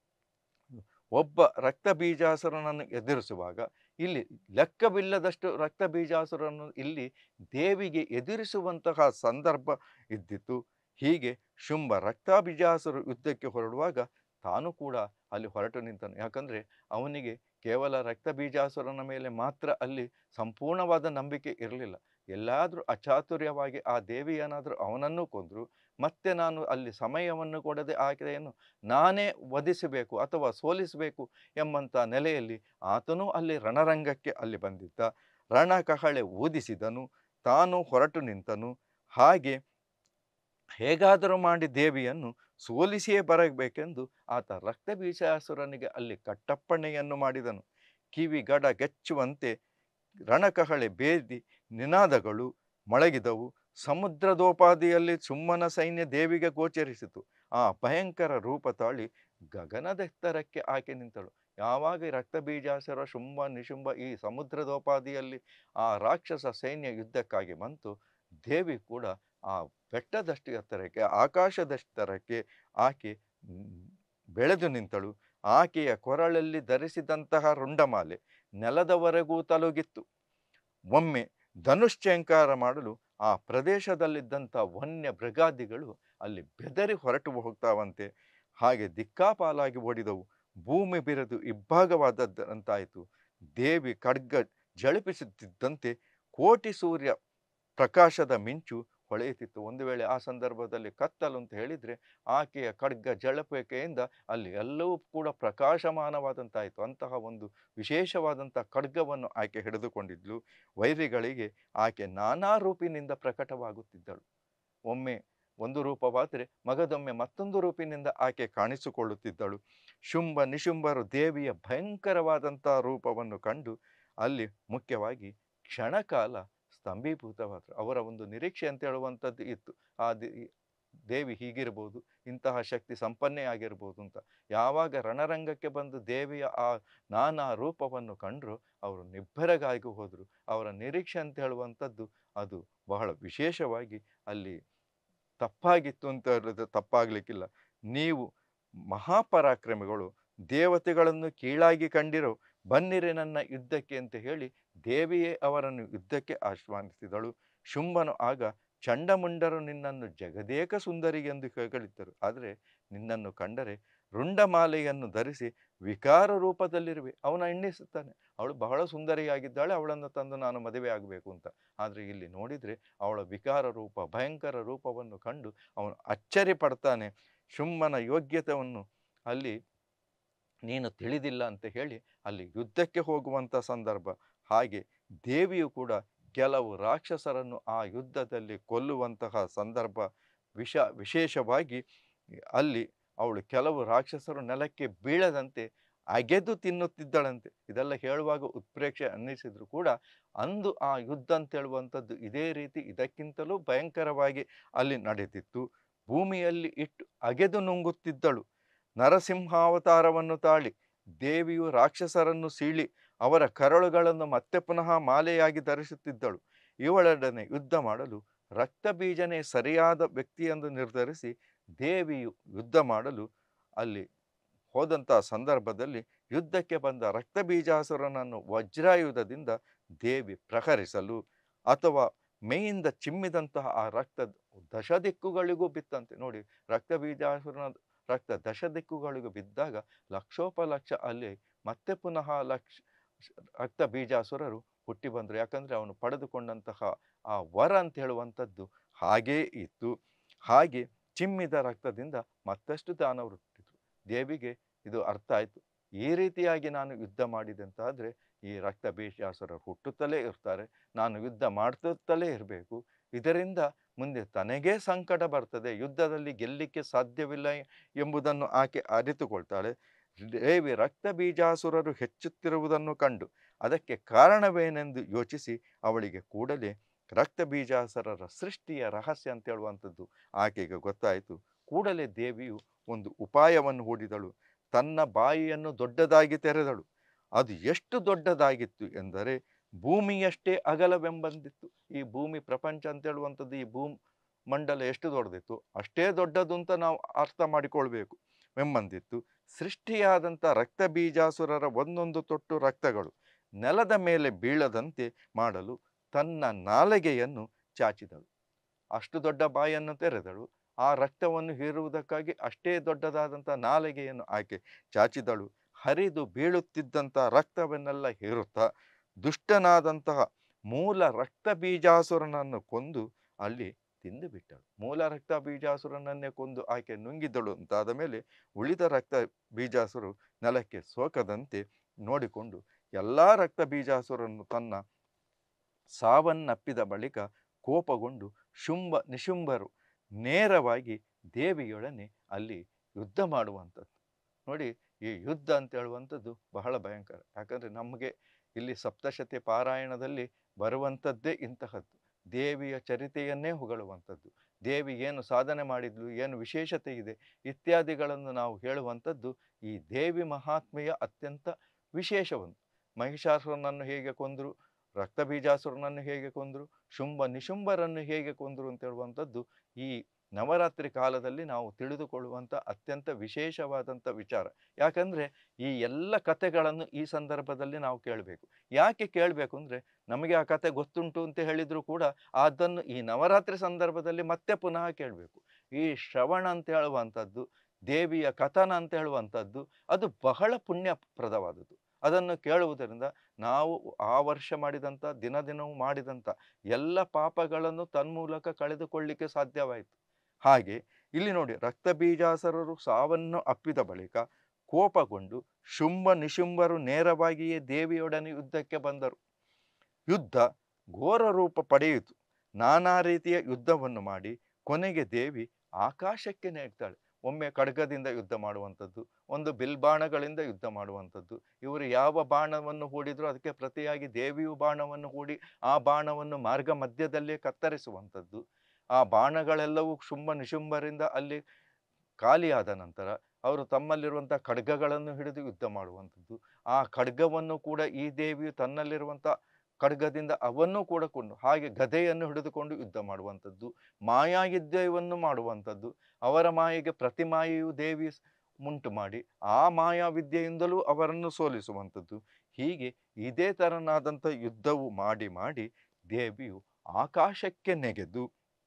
ಒಬ್ಬ ರಕ್ತ ಬೀಜಾಸುರನನ್ನು ಎದುರಿಸುವಾಗ ಇಲ್ಲಿ ಲೆಕ್ಕವಿಲ್ಲದಷ್ಟು ರಕ್ತ ಬೀಜಾಸುರನ್ನು ಇಲ್ಲಿ ದೇವಿಗೆ ಎದುರಿಸುವಂತಹ ಸಂದರ್ಭ ಇದ್ದಿತ್ತು ಹೀಗೆ ಶುಂಭ ರಕ್ತ ಬೀಜಾಸುರ ಯುದ್ಧಕ್ಕೆ ಹೊರಡುವಾಗ ತಾನು ಕೂಡ ಅಲ್ಲಿ ಹೊರಟು ನಿಂತನು ಯಾಕಂದರೆ ಅವನಿಗೆ ಕೇವಲ ರಕ್ತ ಬೀಜಾಸುರನ ಮೇಲೆ ಮಾತ್ರ ಅಲ್ಲಿ ಸಂಪೂರ್ಣವಾದ ನಂಬಿಕೆ ಇರಲಿಲ್ಲ ಎಲ್ಲಾದರೂ ಅಚಾತುರ್ಯವಾಗಿ ಆ ದೇವಿಯನಾದರೂ ಅವನನ್ನು ಕೊಂದರು ಮತ್ತೆ ನಾನು ಅಲ್ಲಿ ಸಮಯವನ್ನು ಕೊಡದೆ ಆಕೆಯನ್ನು ನಾನೇ ವಧಿಸಬೇಕು ಅಥವಾ ಸೋಲಿಸಬೇಕು ಎಂಬಂಥ ನೆಲೆಯಲ್ಲಿ ಆತನೂ ಅಲ್ಲಿ ರಣರಂಗಕ್ಕೆ ಅಲ್ಲಿ ಬಂದಿದ್ದ ರಣಕಹಳೆ ಊದಿಸಿದನು ತಾನು ಹೊರಟು ನಿಂತನು ಹಾಗೆ ಹೇಗಾದರೂ ಮಾಡಿ ದೇವಿಯನ್ನು ಸೋಲಿಸಿಯೇ ಬರಬೇಕೆಂದು ಆತ ರಕ್ತ ಬೀಜಾಸುರನಿಗೆ ಅಲ್ಲಿ ಕಟ್ಟಪ್ಪಣೆಯನ್ನು ಮಾಡಿದನು ಕಿವಿ ಗಡ ಗೆಚ್ಚುವಂತೆ ರಣಕಹಳೆ ಬೇದಿ ನಿನಾದಗಳು ಮೊಳಗಿದವು ಸಮುದ್ರದೋಪಾದಿಯಲ್ಲಿ ಸುಮ್ಮನ ಸೈನ್ಯ ದೇವಿಗೆ ಗೋಚರಿಸಿತು ಆ ಭಯಂಕರ ರೂಪ ತಾಳಿ ಗಗನದೆತ್ತರಕ್ಕೆ ಆಕೆ ನಿಂತಳು ಯಾವಾಗ ಈ ರಕ್ತ ಬೀಜಾಸುರ ಶುಂಭ ನಿಶುಂಭ ಈ ಸಮುದ್ರದೋಪಾದಿಯಲ್ಲಿ ಆ ರಾಕ್ಷಸ ಸೈನ್ಯ ಯುದ್ಧಕ್ಕಾಗಿ ಬಂತು ದೇವಿ ಕೂಡ ಆ ಬೆಟ್ಟದಷ್ಟು ಎತ್ತರಕ್ಕೆ ಆಕಾಶದಷ್ಟರಕ್ಕೆ ಆಕೆ ಮ್, ಬೆಳೆದು ನಿಂತಳು ಆಕೆಯ ಕೊರಳಲ್ಲಿ ಧರಿಸಿದಂತಹ ರುಂಡಮಾಲೆ ನೆಲದವರೆಗೂ ತಲುಗಿತ್ತು ಒಮ್ಮೆ ಧನುಶ್ಚಂಕಾರ ಮಾಡಲು ಆ ಪ್ರದೇಶದಲ್ಲಿದ್ದಂಥ ವನ್ಯ ಮೃಗಾದಿಗಳು ಅಲ್ಲಿ ಬೆದರಿ ಹೊರಟು ಹೋಗ್ತಾವಂತೆ ಹಾಗೆ ದಿಕ್ಕಾಪಾಲಾಗಿ ಓಡಿದವು ಭೂಮಿ ಬಿರಿದು ಇಬ್ಬಾಗವಾದದ್ದಂತಾಯಿತು ದೇವಿ ಖಡ್ಗ ಝಳಪಿಸುತ್ತಿದ್ದಂತೆ ಕೋಟಿ ಸೂರ್ಯ ಪ್ರಕಾಶದ ಮಿಂಚು ಹೊಳೆಯುತ್ತಿತ್ತು ಒಂದು ವೇಳೆ ಆ ಸಂದರ್ಭದಲ್ಲಿ ಕತ್ತಲು ಅಂತ ಹೇಳಿದರೆ ಆಕೆಯ ಖಡ್ಗ ಜಳಪಿಕೆಯಿಂದ ಅಲ್ಲಿ ಎಲ್ಲವೂ ಕೂಡ ಪ್ರಕಾಶಮಾನವಾದಂತಾಯಿತು ಅಂತಹ ಒಂದು ವಿಶೇಷವಾದಂಥ ಖಡ್ಗವನ್ನು ಆಕೆ ಹಿಡಿದುಕೊಂಡಿದ್ಲು ವೈರಿಗಳಿಗೆ ಆಕೆ ನಾನಾ ರೂಪಿನಿಂದ ಪ್ರಕಟವಾಗುತ್ತಿದ್ದಳು ಒಮ್ಮೆ ಒಂದು ರೂಪವಾದರೆ ಮಗದೊಮ್ಮೆ ಮತ್ತೊಂದು ರೂಪಿನಿಂದ ಆಕೆ ಕಾಣಿಸಿಕೊಳ್ಳುತ್ತಿದ್ದಳು ಶುಂಭ ನಿಶುಂಭರು ದೇವಿಯ ಭಯಂಕರವಾದಂಥ ರೂಪವನ್ನು ಕಂಡು ಅಲ್ಲಿ ಮುಖ್ಯವಾಗಿ ಕ್ಷಣಕಾಲ ಸ್ತಂಭೀಭೂತವಾದರು ಅವರ ಒಂದು ನಿರೀಕ್ಷೆ ಅಂತ ಹೇಳುವಂಥದ್ದು ಇತ್ತು ಆ ದಿ- ದೇವಿ ಹೀಗಿರ್ಬೋದು ಇಂತಹ ಶಕ್ತಿ ಸಂಪನ್ನೇ ಆಗಿರ್ಬೋದು ಅಂತ ಯಾವಾಗ ರಣರಂಗಕ್ಕೆ ಬಂದು ದೇವಿಯ ಆ ನಾನಾ ರೂಪವನ್ನು ಕಂಡರು ಅವರು ನಿಬ್ಬರಗಾಗಿ ಹೋದರು ಅವರ ನಿರೀಕ್ಷೆ ಅಂತ ಹೇಳುವಂಥದ್ದು ಅದು ಬಹಳ ವಿಶೇಷವಾಗಿ ಅಲ್ಲಿ ತಪ್ಪಾಗಿತ್ತು ಅಂತ ಹೇಳಿದ್ರೆ ತಪ್ಪಾಗಲಿಕ್ಕಿಲ್ಲ ನೀವು ಮಹಾಪರಾಕ್ರಮಿಗಳು ದೇವತೆಗಳನ್ನು ಕೀಳಾಗಿ ಕಂಡಿರೋ ಬನ್ನಿರಿ ನನ್ನ ಯುದ್ಧಕ್ಕೆ ಅಂತ ಹೇಳಿ ದೇವಿಯೇ ಅವರನ್ನು ಯುದ್ಧಕ್ಕೆ ಆಹ್ವಾನಿಸಿದಳು ಶುಂಭನು ಆಗ ಚಂಡಮುಂಡರು ನಿನ್ನನ್ನು ಜಗದೇಕ ಸುಂದರಿ ಎಂದು ಹೊಗಳಿದ್ದರು ಆದರೆ ನಿನ್ನನ್ನು ಕಂಡರೆ ರುಂಡಮಾಲೆಯನ್ನು ಧರಿಸಿ ವಿಕಾರ ರೂಪದಲ್ಲಿರುವೆ ಅವನ ಎಣ್ಣಿಸುತ್ತಾನೆ ಅವಳು ಬಹಳ ಸುಂದರಿಯಾಗಿದ್ದಾಳೆ ಅವಳನ್ನು ತಂದು ನಾನು ಮದುವೆ ಆಗಬೇಕು ಅಂತ ಆದರೆ ಇಲ್ಲಿ ನೋಡಿದರೆ ಅವಳ ವಿಕಾರ ರೂಪ ಭಯಂಕರ ರೂಪವನ್ನು ಕಂಡು ಅವನು ಅಚ್ಚರಿ ಪಡ್ತಾನೆ ಶುಂಭನ ಯೋಗ್ಯತೆಯನ್ನು ಅಲ್ಲಿ ನೀನು ತಿಳಿದಿಲ್ಲ ಅಂತ ಹೇಳಿ ಅಲ್ಲಿ ಯುದ್ಧಕ್ಕೆ ಹೋಗುವಂಥ ಸಂದರ್ಭ ಹಾಗೆ ದೇವಿಯು ಕೂಡ ಕೆಲವು ರಾಕ್ಷಸರನ್ನು ಆ ಯುದ್ಧದಲ್ಲಿ ಕೊಲ್ಲುವಂತಹ ಸಂದರ್ಭ ವಿಷ ವಿಶೇಷವಾಗಿ ಅಲ್ಲಿ ಅವಳು ಕೆಲವು ರಾಕ್ಷಸರು ನೆಲಕ್ಕೆ ಬೀಳದಂತೆ ಅಗೆದು ತಿನ್ನುತ್ತಿದ್ದಳಂತೆ ಇದೆಲ್ಲ ಹೇಳುವಾಗ ಉತ್ಪ್ರೇಕ್ಷೆ ಅನ್ನಿಸಿದ್ರು ಕೂಡ ಅಂದು ಆ ಯುದ್ಧ ಅಂತ ಹೇಳುವಂಥದ್ದು ಇದೇ ರೀತಿ ಇದಕ್ಕಿಂತಲೂ ಭಯಂಕರವಾಗಿ ಅಲ್ಲಿ ನಡೆದಿತ್ತು ಭೂಮಿಯಲ್ಲಿ ಇಟ್ಟು ಅಗೆದು ನುಂಗುತ್ತಿದ್ದಳು ನರಸಿಂಹಾವತಾರವನ್ನು ತಾಳಿ ದೇವಿಯು ರಾಕ್ಷಸರನ್ನು ಸೀಳಿ ಅವರ ಕರಳುಗಳನ್ನು ಮತ್ತೆ ಪುನಃ ಮಾಲೆಯಾಗಿ ಧರಿಸುತ್ತಿದ್ದಳು ಇವಳೊಡನೆ ಯುದ್ಧ ಮಾಡಲು ರಕ್ತಬೀಜನೇ ಸರಿಯಾದ ವ್ಯಕ್ತಿಯೆಂದು ನಿರ್ಧರಿಸಿ ದೇವಿಯು ಯುದ್ಧ ಮಾಡಲು ಅಲ್ಲಿ ಹೋದಂಥ ಸಂದರ್ಭದಲ್ಲಿ ಯುದ್ಧಕ್ಕೆ ಬಂದ ರಕ್ತಬೀಜಾಸುರನನ್ನು ವಜ್ರಾಯುಧದಿಂದ ದೇವಿ ಪ್ರಹರಿಸಲು ಅಥವಾ ಮೈಯಿಂದ ಚಿಮ್ಮಿದಂತಹ ಆ ರಕ್ತ ದಶ ದಿಕ್ಕುಗಳಿಗೂ ಬಿತ್ತಂತೆ ನೋಡಿ ರಕ್ತ ಬೀಜಾಸುರನ ರಕ್ತ ದಶ ದಿಕ್ಕುಗಳಿಗೂ ಬಿದ್ದಾಗ ಲಕ್ಷೋಪಲಕ್ಷ ಅಲ್ಲಿ ಮತ್ತೆ ಪುನಃ ಲಕ್ಷ ರಕ್ತ ಬೀಜಾಸುರರು ಹುಟ್ಟಿ ಬಂದರು ಯಾಕಂದರೆ ಅವನು ಪಡೆದುಕೊಂಡಂತಹ ಆ ವರ ಅಂತ ಹೇಳುವಂಥದ್ದು ಹಾಗೇ ಇತ್ತು ಹಾಗೆ ಚಿಮ್ಮಿದ ರಕ್ತದಿಂದ ಮತ್ತಷ್ಟು ದಾನವರು ಹುಟ್ಟಿದ್ರು ದೇವಿಗೆ ಇದು ಅರ್ಥ ಆಯಿತು ಈ ರೀತಿಯಾಗಿ ನಾನು ಯುದ್ಧ ಮಾಡಿದೆ ಅಂತ ಆದರೆ ಈ ರಕ್ತ ಬೀಜಾಸುರರು ಹುಟ್ಟುತ್ತಲೇ ಇರ್ತಾರೆ ನಾನು ಯುದ್ಧ ಮಾಡ್ತಲೇ ಇರಬೇಕು ಇದರಿಂದ ಮುಂದೆ ತನಗೇ ಸಂಕಟ ಬರ್ತದೆ ಯುದ್ಧದಲ್ಲಿ ಗೆಲ್ಲಿಕ್ಕೆ ಸಾಧ್ಯವಿಲ್ಲ ಎಂಬುದನ್ನು ಆಕೆ ಅರಿತುಕೊಳ್ತಾಳೆ ದೇವಿ ರಕ್ತ ಬೀಜಾಸುರರು ಹೆಚ್ಚುತ್ತಿರುವುದನ್ನು ಕಂಡು ಅದಕ್ಕೆ ಕಾರಣವೇನೆಂದು ಯೋಚಿಸಿ ಅವಳಿಗೆ ಕೂಡಲೇ ರಕ್ತ ಬೀಜಾಸುರರ ಸೃಷ್ಟಿಯ ರಹಸ್ಯ ಅಂತ ಹೇಳುವಂಥದ್ದು ಆಕೆಗೆ ಗೊತ್ತಾಯಿತು ಕೂಡಲೇ ದೇವಿಯು ಒಂದು ಉಪಾಯವನ್ನು ಹೂಡಿದಳು ತನ್ನ ಬಾಯಿಯನ್ನು ದೊಡ್ಡದಾಗಿ ತೆರೆದಳು ಅದು ಎಷ್ಟು ದೊಡ್ಡದಾಗಿತ್ತು ಎಂದರೆ ಭೂಮಿಯಷ್ಟೇ ಅಗಲವೆಂಬಂದಿತ್ತು ಈ ಭೂಮಿ ಪ್ರಪಂಚ ಅಂತ ಹೇಳುವಂಥದ್ದು ಈ ಭೂಮ್ ಮಂಡಲ ಎಷ್ಟು ದೊಡ್ಡದಿತ್ತು ಅಷ್ಟೇ ದೊಡ್ಡದು ಅಂತ ನಾವು ಅರ್ಥ ಮಾಡಿಕೊಳ್ಬೇಕು ವೆಂಬಂದಿತ್ತು ಸೃಷ್ಟಿಯಾದಂಥ ರಕ್ತ ಬೀಜಾಸುರರ ಒಂದೊಂದು ತೊಟ್ಟು ರಕ್ತಗಳು ನೆಲದ ಮೇಲೆ ಬೀಳದಂತೆ ಮಾಡಲು ತನ್ನ ನಾಲಿಗೆಯನ್ನು ಚಾಚಿದಳು ಅಷ್ಟು ದೊಡ್ಡ ಬಾಯನ್ನು ತೆರೆದಳು ಆ ರಕ್ತವನ್ನು ಹೀರುವುದಕ್ಕಾಗಿ ಅಷ್ಟೇ ದೊಡ್ಡದಾದಂಥ ನಾಲಿಗೆಯನ್ನು ಆಕೆ ಚಾಚಿದಳು ಹರಿದು ಬೀಳುತ್ತಿದ್ದಂಥ ರಕ್ತವನ್ನೆಲ್ಲ ಹೀರುತ್ತಾ ದುಷ್ಟನಾದಂತಹ ಮೂಲ ರಕ್ತ ಬೀಜಾಸುರನನ್ನು ಕೊಂದು ಅಲ್ಲಿ ತಿಂದು ಬಿಟ್ಟಳು ಮೂಲ ರಕ್ತ ಬೀಜಾಸುರನನ್ನೇ ಕೊಂದು ಆಕೆ ನುಂಗಿದ್ದಳು ಅಂತಾದ ಮೇಲೆ ಉಳಿದ ರಕ್ತ ಬೀಜಾಸುರು ನೆಲಕ್ಕೆ ಸೋಕದಂತೆ ನೋಡಿಕೊಂಡು ಎಲ್ಲ ರಕ್ತ ಬೀಜಾಸುರನ್ನು ತನ್ನ ಸಾವನ್ನಪ್ಪಿದ ಬಳಿಕ ಕೋಪಗೊಂಡು ಶುಂಭ ನಿಶುಂಭರು ನೇರವಾಗಿ ದೇವಿಯೊಡನೆ ಅಲ್ಲಿ ಯುದ್ಧ ಮಾಡುವಂಥದ್ದು ನೋಡಿ ಈ ಯುದ್ಧ ಅಂತ ಹೇಳುವಂಥದ್ದು ಬಹಳ ಭಯಂಕರ ಯಾಕಂದರೆ ನಮಗೆ ಇಲ್ಲಿ ಸಪ್ತಶತಿ ಪಾರಾಯಣದಲ್ಲಿ ಬರುವಂಥದ್ದೇ ಇಂತಹದ್ದು ದೇವಿಯ ಚರಿತೆಯನ್ನೇ ಹೊಗಳುವಂಥದ್ದು ದೇವಿ ಏನು ಸಾಧನೆ ಮಾಡಿದ್ಲು ಏನು ವಿಶೇಷತೆ ಇದೆ ಇತ್ಯಾದಿಗಳನ್ನು ನಾವು ಹೇಳುವಂಥದ್ದು ಈ ದೇವಿ ಮಹಾತ್ಮೆಯ ಅತ್ಯಂತ ವಿಶೇಷವೊಂದು ಮಹಿಷಾಸುರನನ್ನು ಹೇಗೆ ಕೊಂದರು ರಕ್ತ ಬೀಜಾಸುರನನ್ನು ಹೇಗೆ ಕೊಂದರು ಶುಂಭ ನಿಶುಂಭರನ್ನು ಹೇಗೆ ಕೊಂದರು ಅಂತ ಹೇಳುವಂಥದ್ದು ಈ ನವರಾತ್ರಿ ಕಾಲದಲ್ಲಿ ನಾವು ತಿಳಿದುಕೊಳ್ಳುವಂಥ ಅತ್ಯಂತ ವಿಶೇಷವಾದಂಥ ವಿಚಾರ ಯಾಕಂದರೆ ಈ ಎಲ್ಲ ಕಥೆಗಳನ್ನು ಈ ಸಂದರ್ಭದಲ್ಲಿ ನಾವು ಕೇಳಬೇಕು ಯಾಕೆ ಕೇಳಬೇಕು ಅಂದರೆ ನಮಗೆ ಆ ಕತೆ ಗೊತ್ತುಂಟು ಅಂತ ಹೇಳಿದರೂ ಕೂಡ ಅದನ್ನು ಈ ನವರಾತ್ರಿ ಸಂದರ್ಭದಲ್ಲಿ ಮತ್ತೆ ಪುನಃ ಕೇಳಬೇಕು ಈ ಶ್ರವಣ ಅಂತ ಹೇಳುವಂಥದ್ದು ದೇವಿಯ ಕಥನ ಅಂತ ಹೇಳುವಂಥದ್ದು ಅದು ಬಹಳ ಪುಣ್ಯಪ್ರದವಾದದ್ದು ಅದನ್ನು ಕೇಳುವುದರಿಂದ ನಾವು ಆ ವರ್ಷ ಮಾಡಿದಂಥ ದಿನ ದಿನವೂ ಮಾಡಿದಂಥ ಎಲ್ಲ ಪಾಪಗಳನ್ನು ತನ್ಮೂಲಕ ಕಳೆದುಕೊಳ್ಳಿಕ್ಕೆ ಸಾಧ್ಯವಾಯಿತು ಹಾಗೆ ಇಲ್ಲಿ ನೋಡಿ ರಕ್ತ ಬೀಜಾಸರರು ಸಾವನ್ನು ಅಪ್ಪಿದ ಬಳಿಕ ಕೋಪಗೊಂಡು ಶುಂಭ ನಿಶುಂಭರು ನೇರವಾಗಿಯೇ ದೇವಿಯೊಡನೆ ಯುದ್ಧಕ್ಕೆ ಬಂದರು ಯುದ್ಧ ಘೋರ ರೂಪ ಪಡೆಯಿತು ನಾನಾ ರೀತಿಯ ಯುದ್ಧವನ್ನು ಮಾಡಿ ಕೊನೆಗೆ ದೇವಿ ಆಕಾಶಕ್ಕೆ ನೇಗ್ತಾಳೆ ಒಮ್ಮೆ ಖಡ್ಗದಿಂದ ಯುದ್ಧ ಮಾಡುವಂಥದ್ದು ಒಂದು ಬಿಲ್ಬಾಣಗಳಿಂದ ಯುದ್ಧ ಮಾಡುವಂಥದ್ದು ಇವರು ಯಾವ ಬಾಣವನ್ನು ಹೂಡಿದ್ರು ಅದಕ್ಕೆ ಪ್ರತಿಯಾಗಿ ದೇವಿಯು ಬಾಣವನ್ನು ಹೂಡಿ ಆ ಬಾಣವನ್ನು ಮಾರ್ಗ ಮಧ್ಯದಲ್ಲೇ ಕತ್ತರಿಸುವಂಥದ್ದು ಆ ಬಾಣಗಳೆಲ್ಲವೂ ಶುಂಭ ನಿಶುಂಭರಿಂದ ಅಲ್ಲಿ ಖಾಲಿಯಾದ ನಂತರ ಅವರು ತಮ್ಮಲ್ಲಿರುವಂಥ ಖಡ್ಗಗಳನ್ನು ಹಿಡಿದು ಯುದ್ಧ ಮಾಡುವಂಥದ್ದು ಆ ಖಡ್ಗವನ್ನು ಕೂಡ ಈ ದೇವಿಯು ತನ್ನಲ್ಲಿರುವಂಥ ಖಡ್ಗದಿಂದ ಅವನ್ನು ಕೂಡ ಕೊಂಡು ಹಾಗೆ ಗದೆಯನ್ನು ಹಿಡಿದುಕೊಂಡು ಯುದ್ಧ ಮಾಡುವಂಥದ್ದು ಮಾಯಾಯುದ್ಧವನ್ನು ಮಾಡುವಂಥದ್ದು ಅವರ ಮಾಯೆಗೆ ಪ್ರತಿ ಮಾಯೆಯು ದೇವಿ ಮುಂಟು ಮಾಡಿ ಆ ಮಾಯಾವಿದ್ಯೆಯಿಂದಲೂ ಅವರನ್ನು ಸೋಲಿಸುವಂಥದ್ದು ಹೀಗೆ ಇದೇ ತೆರನಾದಂಥ ಯುದ್ಧವು ಮಾಡಿ ಮಾಡಿ ದೇವಿಯು ಆಕಾಶಕ್ಕೆ ನೆಗೆದು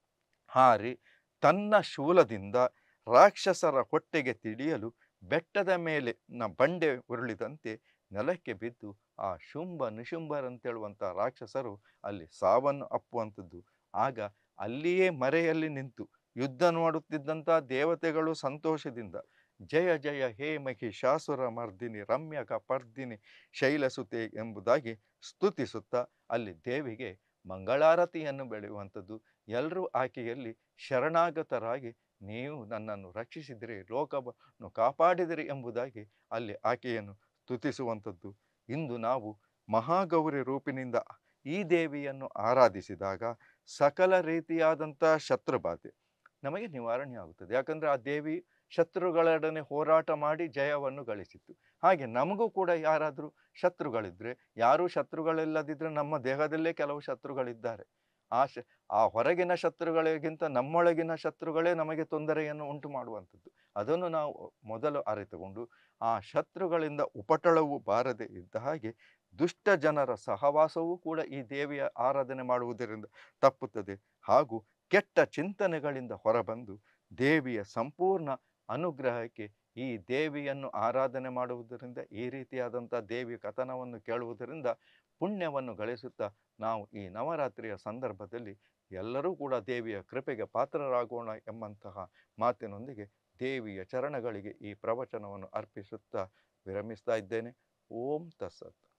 ಹಾರಿ ತನ್ನ ಶೂಲದಿಂದ ರಾಕ್ಷಸರ ಹೊಟ್ಟೆಗೆ ತಿಳಿಯಲು ಬೆಟ್ಟದ ಮೇಲೆ ನ ಬಂಡೆ ಉರುಳಿದಂತೆ ನೆಲಕ್ಕೆ ಬಿದ್ದು ಆ ಶುಂಭ ನಿಶುಂಭರಂತೇಳುವಂಥ ರಾಕ್ಷಸರು ಅಲ್ಲಿ ಸಾವನ್ನು ಅಪ್ಪುವಂಥದ್ದು ಆಗ ಅಲ್ಲಿಯೇ ಮರೆಯಲ್ಲಿ ನಿಂತು ಯುದ್ಧ ನೋಡುತ್ತಿದ್ದಂಥ ದೇವತೆಗಳು ಸಂತೋಷದಿಂದ ಜಯ ಜಯ ಹೇ ಮಹಿಷಾಸುರ ಮರ್ದಿನಿ ರಮ್ಯಕ ಪರ್ದಿನಿ ಶೈಲಸುತೆ ಎಂಬುದಾಗಿ ಸ್ತುತಿಸುತ್ತಾ ಅಲ್ಲಿ ದೇವಿಗೆ ಮಂಗಳಾರತಿಯನ್ನು ಬೆಳೆಯುವಂಥದ್ದು ಎಲ್ಲರೂ ಆಕೆಯಲ್ಲಿ ಶರಣಾಗತರಾಗಿ ನೀವು ನನ್ನನ್ನು ರಕ್ಷಿಸಿದಿರಿ ಲೋಕವನ್ನು ಕಾಪಾಡಿದಿರಿ ಎಂಬುದಾಗಿ ಅಲ್ಲಿ ಆಕೆಯನ್ನು ಸ್ತುತಿಸುವಂಥದ್ದು ಇಂದು ನಾವು ಮಹಾಗೌರಿ ರೂಪಿನಿಂದ ಈ ದೇವಿಯನ್ನು ಆರಾಧಿಸಿದಾಗ ಸಕಲ ರೀತಿಯಾದಂಥ ಶತ್ರುಬಾಧೆ ನಮಗೆ ನಿವಾರಣೆ ಆಗುತ್ತದೆ ಯಾಕಂದರೆ ಆ ದೇವಿ ಶತ್ರುಗಳೊಡನೆ ಹೋರಾಟ ಮಾಡಿ ಜಯವನ್ನು ಗಳಿಸಿತ್ತು ಹಾಗೆ ನಮಗೂ ಕೂಡ ಯಾರಾದರೂ ಶತ್ರುಗಳಿದ್ದರೆ ಯಾರೂ ಶತ್ರುಗಳಿಲ್ಲದಿದ್ದರೆ ನಮ್ಮ ದೇಹದಲ್ಲೇ ಕೆಲವು ಶತ್ರುಗಳಿದ್ದಾರೆ ಆ ಶ ಆ ಹೊರಗಿನ ಶತ್ರುಗಳಿಗಿಂತ ನಮ್ಮೊಳಗಿನ ಶತ್ರುಗಳೇ ನಮಗೆ ತೊಂದರೆಯನ್ನು ಉಂಟು ಮಾಡುವಂಥದ್ದು ಅದನ್ನು ನಾವು ಮೊದಲು ಅರಿತುಕೊಂಡು ಆ ಶತ್ರುಗಳಿಂದ ಉಪಟಳವು ಬಾರದೆ ಇದ್ದ ಹಾಗೆ ದುಷ್ಟ ಜನರ ಸಹವಾಸವೂ ಕೂಡ ಈ ದೇವಿಯ ಆರಾಧನೆ ಮಾಡುವುದರಿಂದ ತಪ್ಪುತ್ತದೆ ಹಾಗೂ ಕೆಟ್ಟ ಚಿಂತನೆಗಳಿಂದ ಹೊರಬಂದು ದೇವಿಯ ಸಂಪೂರ್ಣ ಅನುಗ್ರಹಕ್ಕೆ ಈ ದೇವಿಯನ್ನು ಆರಾಧನೆ ಮಾಡುವುದರಿಂದ ಈ ರೀತಿಯಾದಂಥ ದೇವಿಯ ಕಥನವನ್ನು ಕೇಳುವುದರಿಂದ ಪುಣ್ಯವನ್ನು ಗಳಿಸುತ್ತಾ ನಾವು ಈ ನವರಾತ್ರಿಯ ಸಂದರ್ಭದಲ್ಲಿ ಎಲ್ಲರೂ ಕೂಡ ದೇವಿಯ ಕೃಪೆಗೆ ಪಾತ್ರರಾಗೋಣ ಎಂಬಂತಹ ಮಾತಿನೊಂದಿಗೆ ದೇವಿಯ ಚರಣಗಳಿಗೆ ಈ ಪ್ರವಚನವನ್ನು ಅರ್ಪಿಸುತ್ತಾ ವಿರಮಿಸ್ತಾ ಇದ್ದೇನೆ ಓಂ ತಸ್ಸತ್